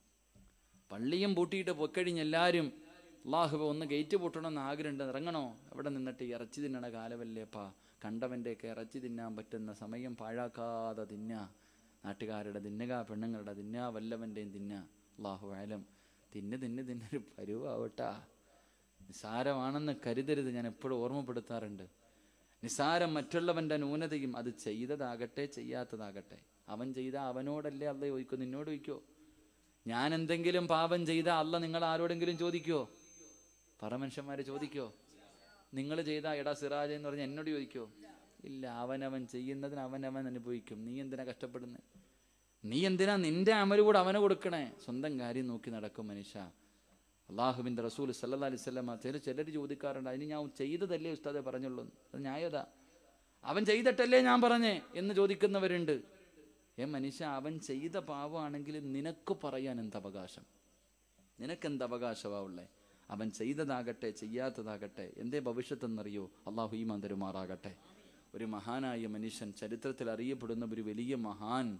പള്ളിയും പൂട്ടിയിട്ട് പൊക്കഴിഞ്ഞ് എല്ലാവരും അള്ളാഹുബ ഒന്ന് ഗേറ്റ് പൂട്ടണമെന്ന് ആഗ്രഹമുണ്ട് ഇറങ്ങണോ അവിടെ നിന്നിട്ട് ഈ ഇറച്ചി തിന്നണ കാലമല്ലേപ്പാ കണ്ടവൻ്റെയൊക്കെ ഇറച്ചി തിന്നാൻ പറ്റുന്ന സമയം പാഴാക്കാതെ തിന്ന നാട്ടുകാരുടെ തിന്നുക പെണ്ണുങ്ങളുടെ തിന്ന വല്ലവൻ്റെയും തിന്ന അള്ളാഹു ആലം തിന്ന് തിന്ന് തിന്നൊരു പരുവാവട്ടാ നിസാരമാണെന്ന് കരുതരുത് ഞാൻ എപ്പോഴും ഓർമ്മപ്പെടുത്താറുണ്ട് നിസാരം മറ്റുള്ളവൻ്റെ ന്യൂനതയും അത് ചെയ്തതാകട്ടെ ചെയ്യാത്തതാകട്ടെ അവൻ ചെയ്ത അവനോടല്ലേ അല്ല ചോദിക്കോ നിന്നോട് ചോദിക്കോ ഞാൻ എന്തെങ്കിലും പാപം ചെയ്ത അല്ല നിങ്ങൾ ആരോടെങ്കിലും ചോദിക്കോ പറ മനുഷ്യന്മാരെ ചോദിക്കോ നിങ്ങൾ ചെയ്ത എടാ സിറാജ് എന്ന് പറഞ്ഞാൽ എന്നോട് ചോദിക്കോ ഇല്ല അവനവൻ ചെയ്യുന്നതിന് അവനവൻ അനുഭവിക്കും നീ എന്തിനാ കഷ്ടപ്പെടുന്നത് നീ എന്തിനാ നിന്റെ അമല് കൂടെ അവന് കൊടുക്കണേ സ്വന്തം കാര്യം നോക്കി നടക്കും മനുഷ്യ അള്ളാഹുവിൻ്റെ റസൂൽ സല്ലാ അലൈഹി സ്വലമ ചില ചിലർ ചോദിക്കാറുണ്ട് അതിന് ഞാൻ ചെയ്തതല്ലേ ഉസ്താദെ പറഞ്ഞുള്ളൂ അത് ന്യായതാ അവൻ ചെയ്തിട്ടല്ലേ ഞാൻ പറഞ്ഞേ എന്ന് ചോദിക്കുന്നവരുണ്ട് ഏ മനുഷ്യ അവൻ ചെയ്ത പാവമാണെങ്കിൽ നിനക്ക് പറയാൻ എന്ത് അവകാശം നിനക്കെന്ത് അവകാശമാ ഉള്ളേ അവൻ ചെയ്തതാകട്ടെ ചെയ്യാത്തതാകട്ടെ എന്തേ ഭവിഷ്യത്തെന്നറിയോ അള്ളാഹു ഈ മന്ദരുമാറാകട്ടെ ഒരു മഹാനായ മനുഷ്യൻ ചരിത്രത്തിൽ അറിയപ്പെടുന്ന ഒരു വലിയ മഹാൻ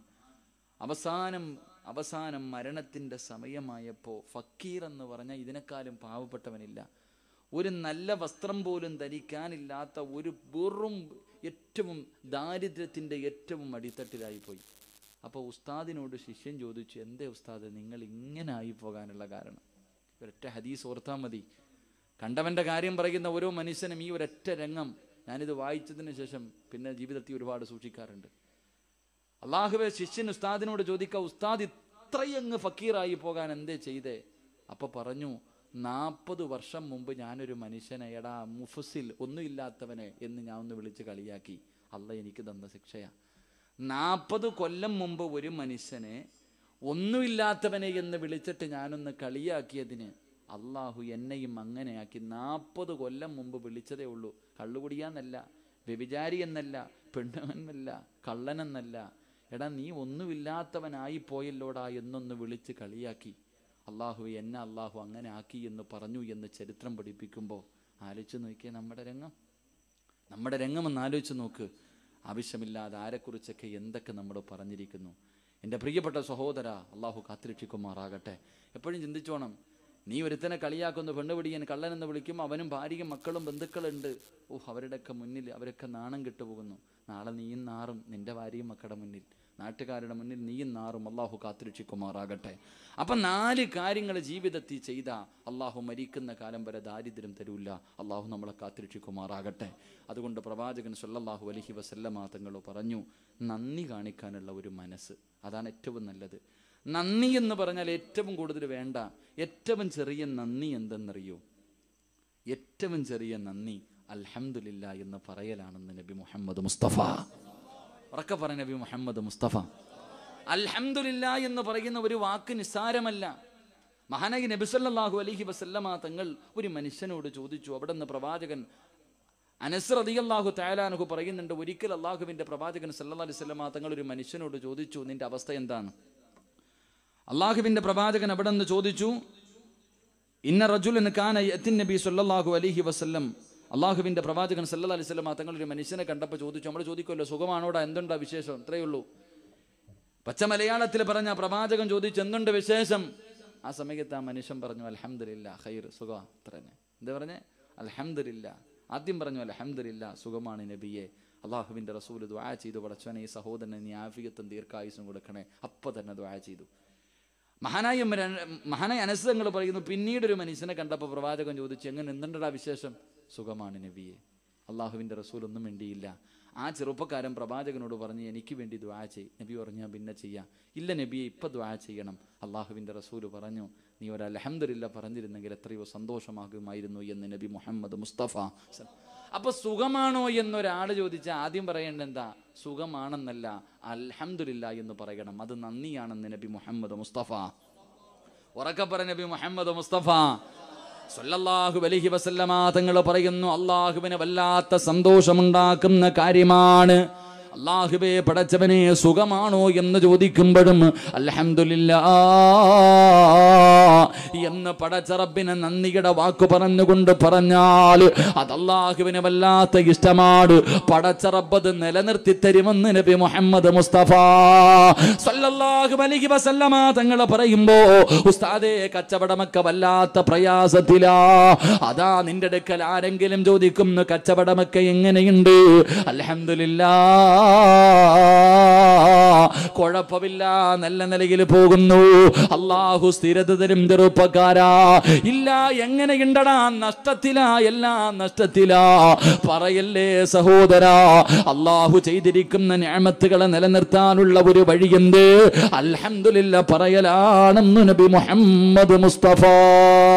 അവസാനം അവസാനം മരണത്തിൻ്റെ സമയമായപ്പോൾ ഫക്കീർ എന്ന് പറഞ്ഞാൽ ഇതിനേക്കാളും പാവപ്പെട്ടവനില്ല ഒരു നല്ല വസ്ത്രം പോലും ധരിക്കാനില്ലാത്ത ഒരു വെറും ഏറ്റവും ദാരിദ്ര്യത്തിൻ്റെ ഏറ്റവും അടിത്തട്ടിലായി പോയി അപ്പോൾ ഉസ്താദിനോട് ശിഷ്യൻ ചോദിച്ചു എന്തേ ഉസ്താദ് നിങ്ങൾ ഇങ്ങനെ ആയി പോകാനുള്ള കാരണം ഒരൊറ്റ ഹദീസ് ഓർത്താൽ മതി കണ്ടവൻ്റെ കാര്യം പറയുന്ന ഓരോ മനുഷ്യനും ഈ ഒരൊറ്റ രംഗം ഞാനിത് വായിച്ചതിന് ശേഷം പിന്നെ ജീവിതത്തിൽ ഒരുപാട് സൂക്ഷിക്കാറുണ്ട് അള്ളാഹുവെ ശിഷ്യൻ ഉസ്താദിനോട് ചോദിക്കുക ഉസ്താദ് ഇത്രയങ്ങ് ഫക്കീറായി പോകാൻ എന്തേ ചെയ്തേ അപ്പൊ പറഞ്ഞു നാൽപ്പത് വർഷം മുമ്പ് ഞാനൊരു മനുഷ്യനെ എടാ മുഫസിൽ ഒന്നുമില്ലാത്തവനെ എന്ന് ഞാൻ ഒന്ന് വിളിച്ച് കളിയാക്കി അല്ല എനിക്ക് തന്ന ശിക്ഷയാ നാൽപ്പത് കൊല്ലം മുമ്പ് ഒരു മനുഷ്യനെ ഒന്നുമില്ലാത്തവനെ എന്ന് വിളിച്ചിട്ട് ഞാനൊന്ന് കളിയാക്കിയതിന് അള്ളാഹു എന്നെയും അങ്ങനെയാക്കി നാൽപ്പത് കൊല്ലം മുമ്പ് വിളിച്ചതേ ഉള്ളൂ കള്ളുകുടിയാന്നല്ല വ്യഭിചാരി എന്നല്ല പെണ്ണുമെന്നല്ല കള്ളനെന്നല്ല എടാ നീ ഒന്നുമില്ലാത്തവനായി പോയല്ലോടാ എന്നൊന്ന് വിളിച്ച് കളിയാക്കി അള്ളാഹു എന്നെ അള്ളാഹു അങ്ങനെ ആക്കി എന്ന് പറഞ്ഞു എന്ന് ചരിത്രം പഠിപ്പിക്കുമ്പോൾ ആലോചിച്ച് നോക്കിയേ നമ്മുടെ രംഗം നമ്മുടെ രംഗം ഒന്ന് ആലോചിച്ച് നോക്ക് ആവശ്യമില്ലാതെ ആരെക്കുറിച്ചൊക്കെ എന്തൊക്കെ നമ്മൾ പറഞ്ഞിരിക്കുന്നു എൻ്റെ പ്രിയപ്പെട്ട സഹോദര അള്ളാഹു കാത്തിരക്ഷിക്കുമാറാകട്ടെ എപ്പോഴും ചിന്തിച്ചോണം നീ ഒരുത്തനെ കളിയാക്കുന്ന പെണ്ണ് പിടിയൻ കള്ളനെന്ന് വിളിക്കും അവനും ഭാര്യയും മക്കളും ബന്ധുക്കളുണ്ട് ഓഹ് അവരുടെയൊക്കെ മുന്നിൽ അവരൊക്കെ നാണം കെട്ടുപോകുന്നു നാളെ നീയും നാറും നിന്റെ ഭാര്യയും മക്കളുടെ മുന്നിൽ നാട്ടുകാരുടെ മുന്നിൽ നീയും നാറും അള്ളാഹു കാത്തിരക്ഷിക്കുമാറാകട്ടെ അപ്പം നാല് കാര്യങ്ങൾ ജീവിതത്തിൽ ചെയ്ത അള്ളാഹു മരിക്കുന്ന കാലം വരെ ദാരിദ്ര്യം തരൂല്ല അള്ളാഹു നമ്മളെ കാത്തിരക്ഷിക്കുമാറാകട്ടെ അതുകൊണ്ട് പ്രവാചകൻ സല്ലല്ലാഹു അലൈഹി വസല്ലമ തങ്ങൾ പറഞ്ഞു നന്ദി കാണിക്കാനുള്ള ഒരു മനസ്സ് അതാണ് ഏറ്റവും നല്ലത് നന്ദി എന്ന് പറഞ്ഞാൽ ഏറ്റവും കൂടുതൽ വേണ്ട ഏറ്റവും ചെറിയ നന്ദി എന്തെന്നറിയോ ഏറ്റവും ചെറിയ നന്ദി അൽഹംദുലില്ല എന്ന് പറയലാണെന്ന് നബി മുഹമ്മദ് മുസ്തഫ ഉറക്കെ പറഞ്ഞ നബി മുഹമ്മദ് മുസ്തഫ അൽഹംദുലില്ല എന്ന് പറയുന്ന ഒരു വാക്ക് നിസ്സാരമല്ല മഹാനഗി നബിസല്ലാഹു അലൈഹി വസല്ലമ തങ്ങൾ ഒരു മനുഷ്യനോട് ചോദിച്ചു അവിടെ നിന്ന് പ്രവാചകൻ അനസ് റളിയല്ലാഹു തആലാനഹു പറയുന്നുണ്ട് ഒരിക്കൽ അള്ളാഹുവിന്റെ പ്രവാചകൻ സല്ലല്ലാഹു അലൈഹി വസല്ലമ തങ്ങൾ ഒരു മനുഷ്യനോട് ചോദിച്ചു നിന്റെ അവസ്ഥ എന്താണ് അള്ളാഹുവിന്റെ പ്രവാചകൻ അവിടെ നിന്ന് ചോദിച്ചു ഇന്ന റജുലൻ കാന യത്തിൻ നബി സല്ലല്ലാഹു അലൈഹി വസല്ലം അള്ളാഹുവിന്റെ പ്രവാചകൻ സല്ലല്ലാഹു അലൈഹി വസല്ലം തങ്ങൾ ഒരു മനുഷ്യനെ കണ്ടപ്പോൾ ചോദിച്ചു നമ്മൾ ചോദിക്കുമല്ലോ സുഖമാണോടാ എന്തുണ്ടാ വിശേഷം ഇത്രയേ ഉള്ളൂ പച്ച മലയാളത്തിൽ പറഞ്ഞ പ്രവാചകൻ ചോദിച്ചു എന്തുണ്ട് വിശേഷം ആ സമയത്ത് ആ മനുഷ്യൻ പറഞ്ഞു അൽഹംദുലില്ല ഖൈർ സുഖ അത്ര തന്നെ എന്താ പറഞ്ഞേ അൽഹംദുലില്ല ആദ്യം പറഞ്ഞു അൽഹംദുലില്ല സുഖമാണ് നബിയെ അള്ളാഹുവിന്റെ റസൂൽ ദ്വാ ചെയ്തു പടച്ചവനെ ഈ സഹോദരനെ നീ ആഫിയത്തും ദീർഘായുസും കൊടുക്കണേ അപ്പൊ തന്നെ ദ്വാ ചെയ്തു മഹാനായ മര- മഹാനായ അനസ്തങ്ങൾ പറയുന്നു പിന്നീട് ഒരു മനുഷ്യനെ കണ്ടപ്പോൾ പ്രവാചകൻ ചോദിച്ചു എങ്ങനെ എന്തുണ്ടടാ വിശേഷം സുഖമാണ് നബിയെ അള്ളാഹുവിൻ്റെ റസൂൽ ഒന്നും വേണ്ടിയില്ല ആ ചെറുപ്പക്കാരൻ പ്രവാചകനോട് പറഞ്ഞു എനിക്ക് വേണ്ടി ദ്വാ ചെയ് നബി പറഞ്ഞു "ഞാൻ പിന്നെ ചെയ്യാം ഇല്ല നബിയെ ഇപ്പം ദ്വാ ചെയ്യണം അള്ളാഹുവിൻ്റെ റസൂൽ പറഞ്ഞു നീ ഒരു അലഹമ്മദില്ല പറഞ്ഞിരുന്നെങ്കിൽ എത്രയോ സന്തോഷമാകുമായിരുന്നു എന്ന് നബി മുഹമ്മദ് മുസ്തഫ സ- അപ്പൊ സുഖമാണോ എന്നൊരാൾ ചോദിച്ചാൽ ആദ്യം പറയേണ്ടത് എന്താ സുഖമാണെന്നല്ല അൽഹംദുലില്ല എന്ന് പറയണം അത് നന്ദിയാണെന്ന് നബി മുഹമ്മദ് മുസ്തഫ ഉറക്കെ പറ നബി മുഹമ്മദ് മുസ്തഫ സല്ലല്ലാഹു അലൈഹി വസല്ലമ തങ്ങൾ പറയുന്നു അള്ളാഹുവിന് വല്ലാത്ത സന്തോഷമുണ്ടാക്കുന്ന കാര്യമാണ് അള്ളാഹുബെ പടച്ചവനെ സുഖമാണോ എന്ന് ചോദിക്കുമ്പോഴും അൽഹംദുലില്ലാ എന്ന് പടച്ചറബിന് നന്ദിയുടെ വാക്ക് പറഞ്ഞുകൊണ്ട് പറഞ്ഞാൽ അത് അള്ളാഹുവിന് വല്ലാത്ത ഇഷ്ടമാണ് പടച്ചറബത് നിലനിർത്തി തരുമെന്ന് നബി മുഹമ്മദ് മുസ്തഫ സല്ലല്ലാഹു അലൈഹി വസല്ലമ തങ്ങൾ പറയുമ്പോ ഉസ്താദേ കച്ചവടമൊക്കെ വല്ലാത്ത പ്രയാസത്തിലാ അതാ നിന്റെ അടുക്കൽ ആരെങ്കിലും ചോദിക്കുന്നു കച്ചവടമൊക്കെ എങ്ങനെയുണ്ട് അൽഹംദുലില്ലാ കുഴപ്പമില്ല നല്ല നിലയിൽ പോകുന്നു അള്ളാഹു സ്ഥിരത തരും ചെറുപ്പക്കാരാ ഇല്ല എങ്ങനെയുണ്ടടാ നഷ്ടത്തിലാ എല്ലാം നഷ്ടത്തിലാ പറയല്ലേ സഹോദരാ അള്ളാഹു ചെയ്തിരിക്കുന്ന ഞാമത്തുകളെ നിലനിർത്താനുള്ള ഒരു വഴിയെന്ത് അൽഹംദുലില്ല പറയലാണെന്ന് നബി മുഹമ്മദ് മുസ്തഫ